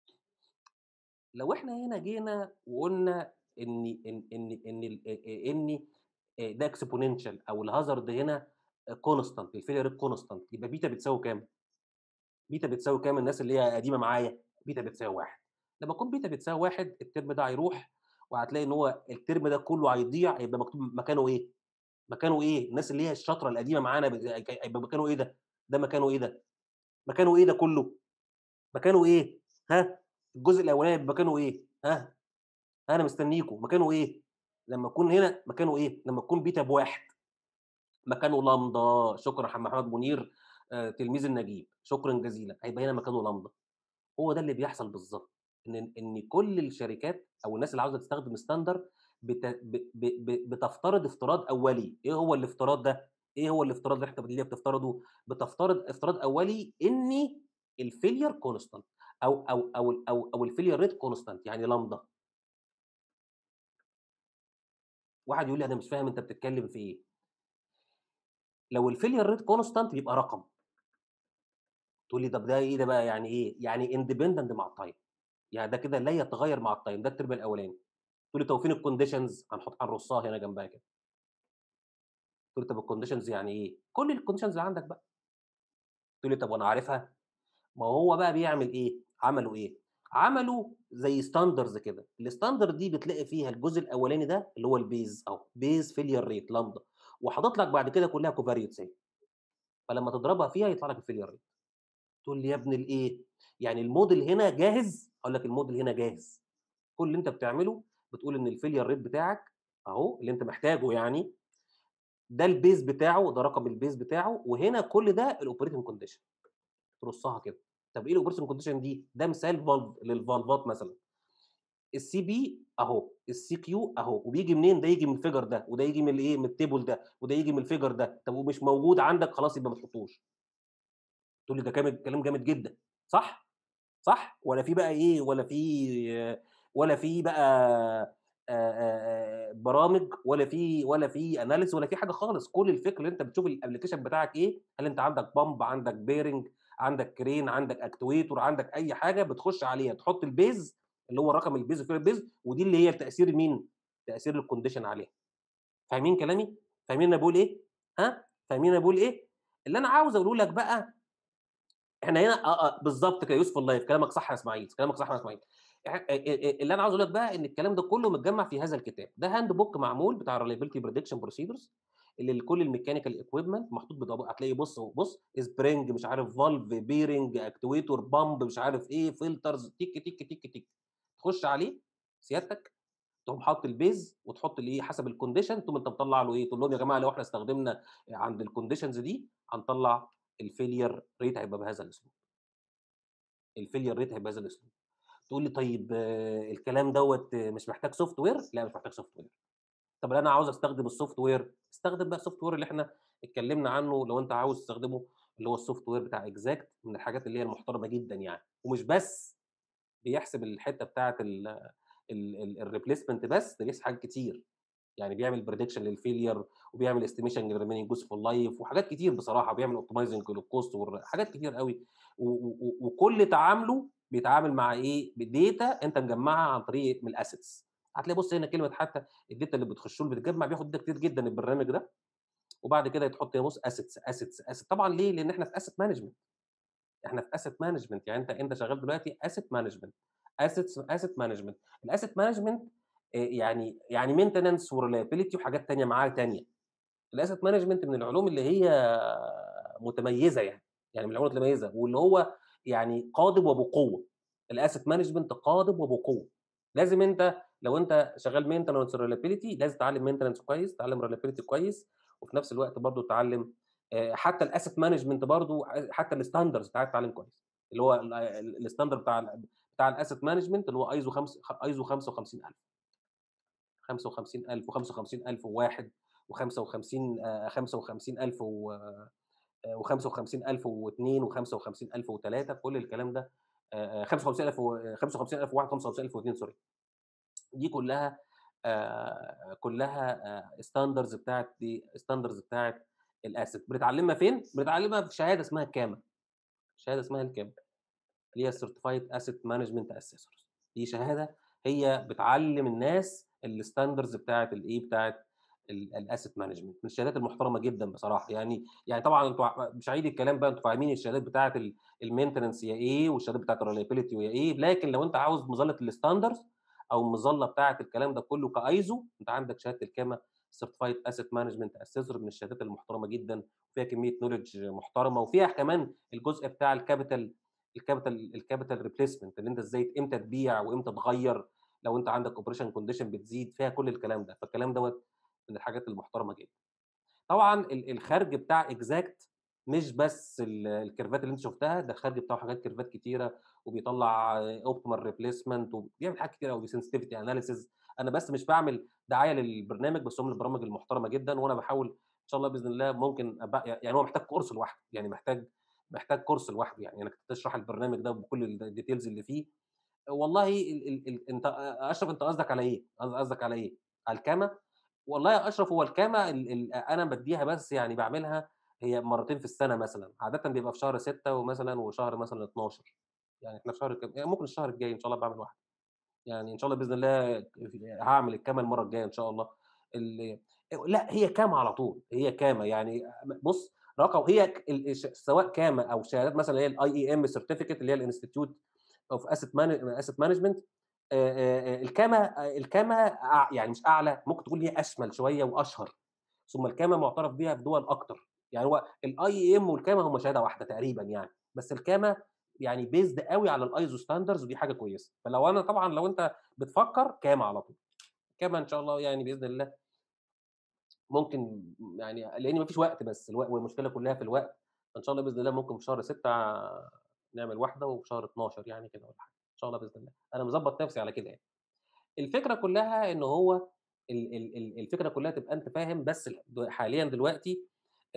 Speaker 1: لو إحنا هنا جينا وقُلنا إن إن إن إن ال آآ إن آآ ده exponential أو الhazard هنا constant الfailure rate constant يبقى بيتا بتساوي كام؟ بيتا بتساوي كام الناس اللي هي قديمة معايا؟ بيتا بتساوي 1 لمّا تكون بيتا بتساوي 1 الترم ده هيروح وهتلاقي إن هو الترم ده كلّه هيضيع هيبقى مكتوب مكانه إيه؟ مكانه إيه؟ الناس اللي هي الشاطرة القديمة معانا ب هيبقى مكانه إيه ده؟ ده مكانه إيه ده؟ مكانه إيه ده كلّه؟ مكانه إيه؟ ها؟ الجزء الأولاني هيبقى مكانه إيه؟ ها؟ أنا مستنيكم، مكانه إيه؟ لمّا أكون هنا مكانه إيه؟ لمّا تكون بيتا ب1 مكانه لامدا، شكرًا يا محمد منير آآ تلميذ النجيب، شكرًا جزيلًا، هيبقى هنا مكانه لامدا. هو ده اللي بيحصل بالضبط، إن إن كل الشركات أو الناس اللي عاوزة تستخدم standard بت ب ب ب بتفترض افتراض أولي، إيه هو الافتراض ده؟ إيه هو الافتراض اللي إحنا اللي هي بتفترضه؟ بتفترض افتراض أولي إن الfailure constant أو أو أو ال أو أو الfailure rate constant يعني لامدا. واحد يقول لي: "أنا مش فاهم أنت بتتكلم في إيه؟" لو الfailure rate constant يبقى رقم. تقول لي: "طب ده إيه ده بقى يعني إيه؟" يعني independent مع الtime يعني ده كده لا يتغيّر مع الtime ده الترم الأولاني. تقول لي: "طب وفين الconditions؟" هنحط هنرصها هنا جنبها كده. تقول لي: "طب الconditions يعني إيه؟" كل الconditions اللي عندك بقى. تقول لي: "طب وأنا عارفها؟" ما هو بقى بيعمل إيه، عملوا إيه، عملوا زي standards كده، الstandard دي بتلاقي فيها الجزء الأولاني ده اللي هو الbase أهو base failure rate لامدا وحاطط لك بعد كده كلّها covariates أهي. فلمّا تضربها فيها يطلع لك الfailure rate. تقول لي: "يا ابن الإيه؟" يعني الmodel هنا جاهز، هاقول لك الmodel هنا جاهز. كل اللي أنت بتعمله بتقول إن الfailure rate بتاعك أهو اللي أنت محتاجه يعني، ده الbase بتاعه، ده رقم الbase بتاعه وهنا كل ده الoperating condition. ترصها كده. طب إيه الoperating condition دي؟ ده مثال valve للفالفات مثلًا. الCP أهو، الCQ أهو، وبييجي منين؟ ده ييجي من الfigure ده، وده ييجي من الإيه، من الtable ده، وده ييجي من الfigure ده، طب ومش موجود عندك خلاص يبقى ما تحطوش. تقول لي: "ده جامد كلام جامد جدًا." صح؟ صح؟ والّا في بقى إيه، والّا في ولا في بقى آآ آآ برامج ولا في ولا في analysis ولا في حاجة خالص، كل الفكرة اللي أنت بتشوف الapplication بتاعك إيه، هل أنت عندك pump عندك bearing عندك crane عندك actuator عندك أي حاجة بتخش عليها تحط الbase اللي هو رقم الbase الfailure base ودي اللي هي تأثير مين؟ تأثير الcondition عليها. فاهمين كلامي؟ فاهمين أنا باقول إيه؟ ها؟ فاهمين أنا باقول إيه؟ اللي أنا عاوز أقوله لك بقى إحنا هنا آه، آه، بالضبط كده useful life كلامك صح يا إسماعيل، كلامك صح يا إسماعيل. اح آآ آآ اللي أنا عاوز أقوله لك بقى إن الكلام ده كله متجمّع في هذا الكتاب، ده handbook معمول بتاع reliability prediction procedures اللي لكل الmechanical equipment محطوط بضب هتلاقي بُص بُص spring مش عارف valve bearing actuator pump مش عارف إيه filters تِك، تِك، تِك، تِك. تخش عليه سيادتك تقوم حاطط الbase وتحط الإيه، حسب الcondition تقوم أنت مطلّع له إيه، تقول لهم يا جماعة لو إحنا استخدمنا عند الconditions دي هنطلّع الfailure rate هيبقى بهذا الأسلوب. الfailure rate هيبقى بهذا الأسلوب. تقول لي: "طيب الكلام دوّة مش محتاج software؟" لأ مش محتاج software. طب أنا عاوز أستخدم الsoftware، استخدم بقى الsoftware اللي إحنا اتكلمنا عنه لو أنت عاوز تستخدمه اللي هو الsoftware بتاع exact من الحاجات اللي هي المحترمة جدًا يعني، ومش بس بيحسب الحتّة بتاعة ال ال ال الreplacement بس، ده بيحسب حاجات كتير. يعني بيعمل prediction للfailure وبيعمل estimation للremaining useful life وحاجات كتير بصراحة، وبيعمل optimizing للcost والر حاجات كتير أوي و و و وكل تعامله بيتعامل مع إيه، بdata أنت مجمّعها عن طريق من الassets. هتلاقي بُص هنا كلمة حتى الdata اللي بتخش له بتتجمّع بياخد data كتير جدًا البرنامج ده، وبعد كده تحط هنا بُص assets، assets، assets طبعًا ليه؟ لإن إحنا في asset management. إحنا في asset management يعني أنت أنت شغال دلوقتي asset management، assets asset management. الasset management آآ يعني يعني maintenance وreliability وحاجات تانية معاه تانية. الasset management من العلوم اللي هي متميزة يعني، يعني من العلوم المتميزة واللي هو يعني قاضب وبقوة. الasset management قاضب وبقوة. لازم أنت لو أنت شغال maintenance وreliability لازم تتعلم maintenance كويس، تتعلم reliability كويس، وفي نفس الوقت برضه تتعلم آآ حتى الasset management برضه حتى الstandards بتاعتها تتعلم كويس. اللي هو ال ال الstandard بتاع ال بتاع الasset management اللي هو ISO خمس ISO 55000. 55000 و55001 و55 آآ 55000 و آآ و55002 و55003 كل الكلام ده آآ 55000 و 55001 و55002 سوري. دي كلها آه كلها ستاندرز بتاعت دي ستاندرز بتاعت الاسيت بنتعلمها فين؟ بنتعلمها في شهاده اسمها الكاما شهاده اسمها الكاما اللي هي سيرتيفايد اسيت مانجمنت اسيسورز دي شهاده هي بتعلم الناس الستاندرز بتاعت الايه بتاعت الاسيت مانجمنت من الشهادات المحترمه جدا بصراحه يعني يعني طبعا انتوا مش هعيد الكلام بقى انتوا فاهمين الشهادات بتاعه المينتننس هي ايه والشهادات بتاعه الريليبيليتي هي ايه لكن لو انت عاوز مظله الستاندرز او المظله بتاعه الكلام ده كله كايزو انت عندك شهاده الكاما سيرتيفايد اسيت مانجمنت اسيسور من الشهادات المحترمه جدا فيها كميه نولج محترمه وفيها كمان الجزء بتاع الكابيتال الكابيتال الكابيتال ريبليسمنت ان انت ازاي امتى تبيع وامتى تغير لو انت عندك اوبريشن كونديشن بتزيد فيها كل الكلام ده فالكلام دوت من الحاجات المحترمه جدا طبعا الخرج بتاع اكزاكت مش بس الكيرفات اللي انت شفتها ده الخرج بتاعه حاجات كيرفات كتيره وبيطلع اوبتيمال ريبليسمنت وبيعمل حاجات كتيره قوي سنسيتيفيتي اناليسيز انا بس مش بعمل دعايه للبرنامج بس هم البرامج المحترمه جدا وانا بحاول ان شاء الله باذن الله ممكن أبقى يعني هو محتاج كورس لوحده يعني محتاج محتاج كورس لوحده يعني انك تشرح البرنامج ده بكل الديتيلز اللي فيه والله ال ال ال انت اشرف انت قصدك على ايه؟ قصدك على ايه؟ على الكاما والله يا اشرف هو الكاما ال ال انا بديها بس يعني بعملها هي مرتين في السنه مثلا عاده بيبقى في شهر 6 ومثلا وشهر مثلا 12 يعني احنا في شهر كم يعني ممكن الشهر الجاي ان شاء الله بعمل واحده يعني ان شاء الله باذن الله هعمل الكاما المره الجايه ان شاء الله لا هي كاما على طول هي كاما يعني بص رقم هي سواء كاما او شهادات مثلا اللي هي الاي اي ام سيرتيفيكت اللي هي الانستتيوت اوف اسيت اسيت مانجمنت الكاما الكاما يعني مش اعلى ممكن تقول هي اشمل شويه واشهر ثم الكاما معترف بيها في دول اكتر يعني هو الاي ام والكاما هم شهاده واحده تقريبا يعني بس الكاما يعني بيزد قوي على الايزو ستاندرز ودي حاجه كويسه فلو انا طبعا لو انت بتفكر كاما على طول كاما ان شاء الله يعني باذن الله ممكن يعني لان مفيش وقت بس الوقت والمشكله كلها في الوقت فان شاء الله باذن الله ممكن في شهر 6 نعمل واحده وفي شهر 12 يعني كده ولا حاجه ان شاء الله باذن الله انا مظبط نفسي على كده يعني الفكره كلها ان هو الفكره كلها تبقى انت فاهم بس حاليا دلوقتي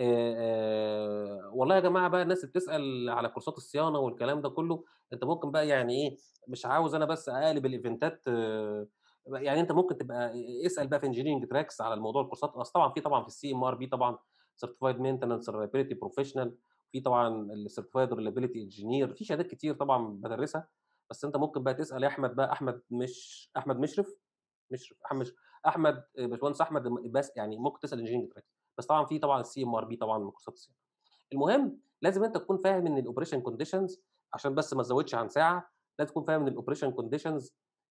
Speaker 1: آآ والله يا جماعه بقى الناس اللي بتسال على كورسات الصيانه والكلام ده كله انت ممكن بقى يعني ايه مش عاوز انا بس اقلب الايفنتات يعني انت ممكن تبقى اسال بقى في انجينيرنج تراكس على الموضوع الكورسات اصل طبعا في طبعا في السي ام ار بي طبعا سيرتيفايد مينتنس ريلابيلتي بروفيشنال في طبعا السيرتيفايد ريلابيلتي انجينير في شهادات كتير طبعا بدرسها بس انت ممكن بقى تسال يا احمد بقى احمد مش احمد مشرف مشرف احمد احمد باشمهندس احمد بس يعني ممكن تسال انجينيرنج تراكس بس طبعا في طبعا السي ام ار بي طبعا من كورسات الصيانه المهم لازم انت تكون فاهم ان الاوبريشن كونديشنز عشان بس ما تزودش عن ساعه لازم تكون فاهم ان الاوبريشن كونديشنز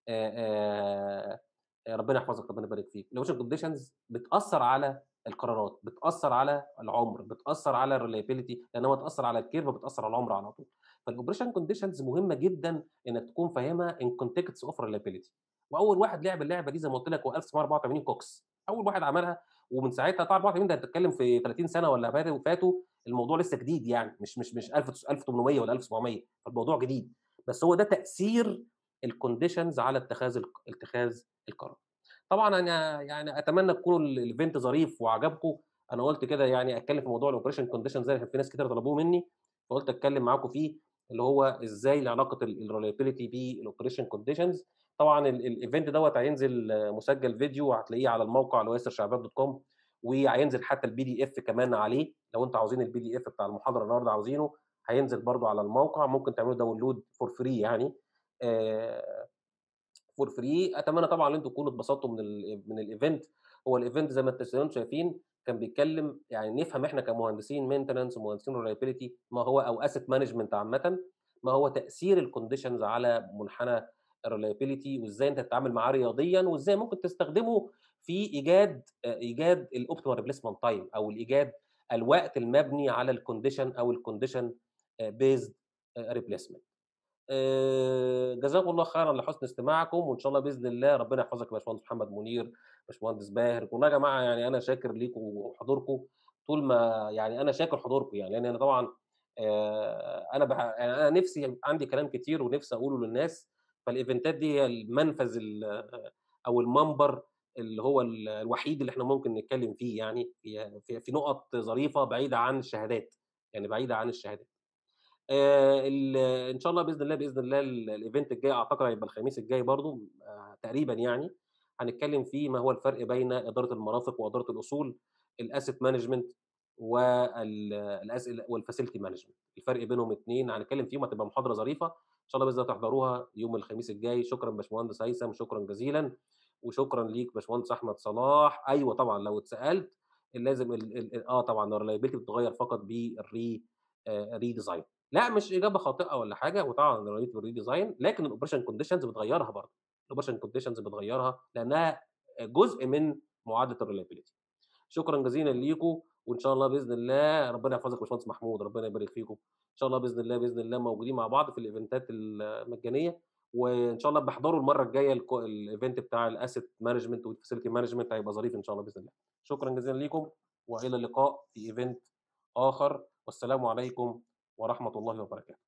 Speaker 1: ربنا يحفظك ربنا يبارك فيك الاوبريشن كونديشنز بتاثر على القرارات بتاثر على العمر بتاثر على الريليبيليتي لانها بتاثر على الكيرف بتاثر على العمر على طول فالاوبريشن كونديشنز مهمه جدا انك تكون فاهمها ان كونتكست اوف ريليبيليتي واول واحد لعب اللعبه دي زي ما قلت لك هو 1984 كوكس اول واحد عملها ومن ساعتها طبعا 84 ده بتتكلم في 30 سنه ولا فاتوا الموضوع لسه جديد يعني مش مش مش 1800 ولا 1700 فالموضوع جديد بس هو ده تاثير الكونديشنز على اتخاذ اتخاذ القرار طبعا انا يعني اتمنى تكونوا الايفنت ظريف وعجبكم انا قلت كده يعني اتكلم في موضوع الاوبريشن كونديشن زي في ناس كتير طلبوه مني فقلت اتكلم معاكم فيه اللي هو ازاي علاقه الريليبيليتي بالاوبريشن كونديشنز طبعا الايفنت دوت هينزل مسجل فيديو وهتلاقيه على الموقع اللي هو ياسر شعبان دوت كوم وهينزل حتى البي دي اف كمان عليه لو انتوا عاوزين البي دي اف بتاع المحاضره النهارده عاوزينه هينزل برده على الموقع ممكن تعملوا داونلود فور فري يعني فور فري اتمنى طبعا ان انتم تكونوا اتبسطتوا من ال من الايفنت هو الايفنت زي ما انتم شايفين كان بيتكلم يعني نفهم احنا كمهندسين مينتننس ومهندسين ريلابيلتي ما هو او اسيت مانجمنت عامه ما هو تاثير الكونديشنز على منحنى الريلابيلتي وازاي انت تتعامل معاه رياضيا وازاي ممكن تستخدمه في ايجاد ايجاد الاوبتيمال ريبليسمنت تايم او الايجاد الوقت المبني على الكونديشن او الكونديشن بيزد ريبليسمنت جزاكم الله خيرا لحسن استماعكم وان شاء الله باذن الله ربنا يحفظك يا باشمهندس محمد منير باشمهندس باهر والله يا جماعه يعني انا شاكر ليكم وحضوركم طول ما يعني انا شاكر حضوركم يعني لان انا طبعا انا بح... يعني انا نفسي عندي كلام كتير ونفسي اقوله للناس فالايفنتات دي هي المنفذ او المنبر اللي هو الوحيد اللي احنا ممكن نتكلم فيه يعني في, في نقط ظريفه بعيده عن الشهادات يعني بعيده عن الشهادات آه ان شاء الله باذن الله باذن الله الايفنت الجاي اعتقد هيبقى الخميس الجاي برضو آه تقريبا يعني هنتكلم فيه ما هو الفرق بين إدارة المرافق وإدارة الأصول، الasset management وال الأس والfacility management الفرق بينهم 2 هنتكلم فيهم هتبقى محاضرة ظريفة، إن شاء الله بإذن الله تحضروها يوم الخميس الجاي، شكرًا باشمهندس هيثم، شكرًا جزيلًا، وشكرًا ليك باشمهندس أحمد صلاح، أيوه طبعًا لو اتسألت لازم ال ال آه طبعًا الreliability بتتغيّر فقط بالre آآ redesign لأ مش إجابة خاطئة ولا حاجة، وطبعًا الreliability بالredesign لكن الoperation conditions بتغيّرها برضه، الoperation conditions بتغيّرها لأنها جزء من معادلة الreliability. شكرًا جزيلًا ليكم، وإن شاء الله بإذن الله ربنا يحفظك يا باشمهندس محمود، ربنا يبارك فيكم، إن شاء الله بإذن الله، بإذن الله موجودين مع بعض في الإيفنتات المجانية، وإن شاء الله ابقى احضروا المرة الجاية الك الevent بتاع الasset management والfacility management هيبقى ظريف إن شاء الله بإذن الله. شكرًا جزيلًا ليكم، وإلى اللقاء في event آخر، والسلام عليكم ورحمة الله وبركاته.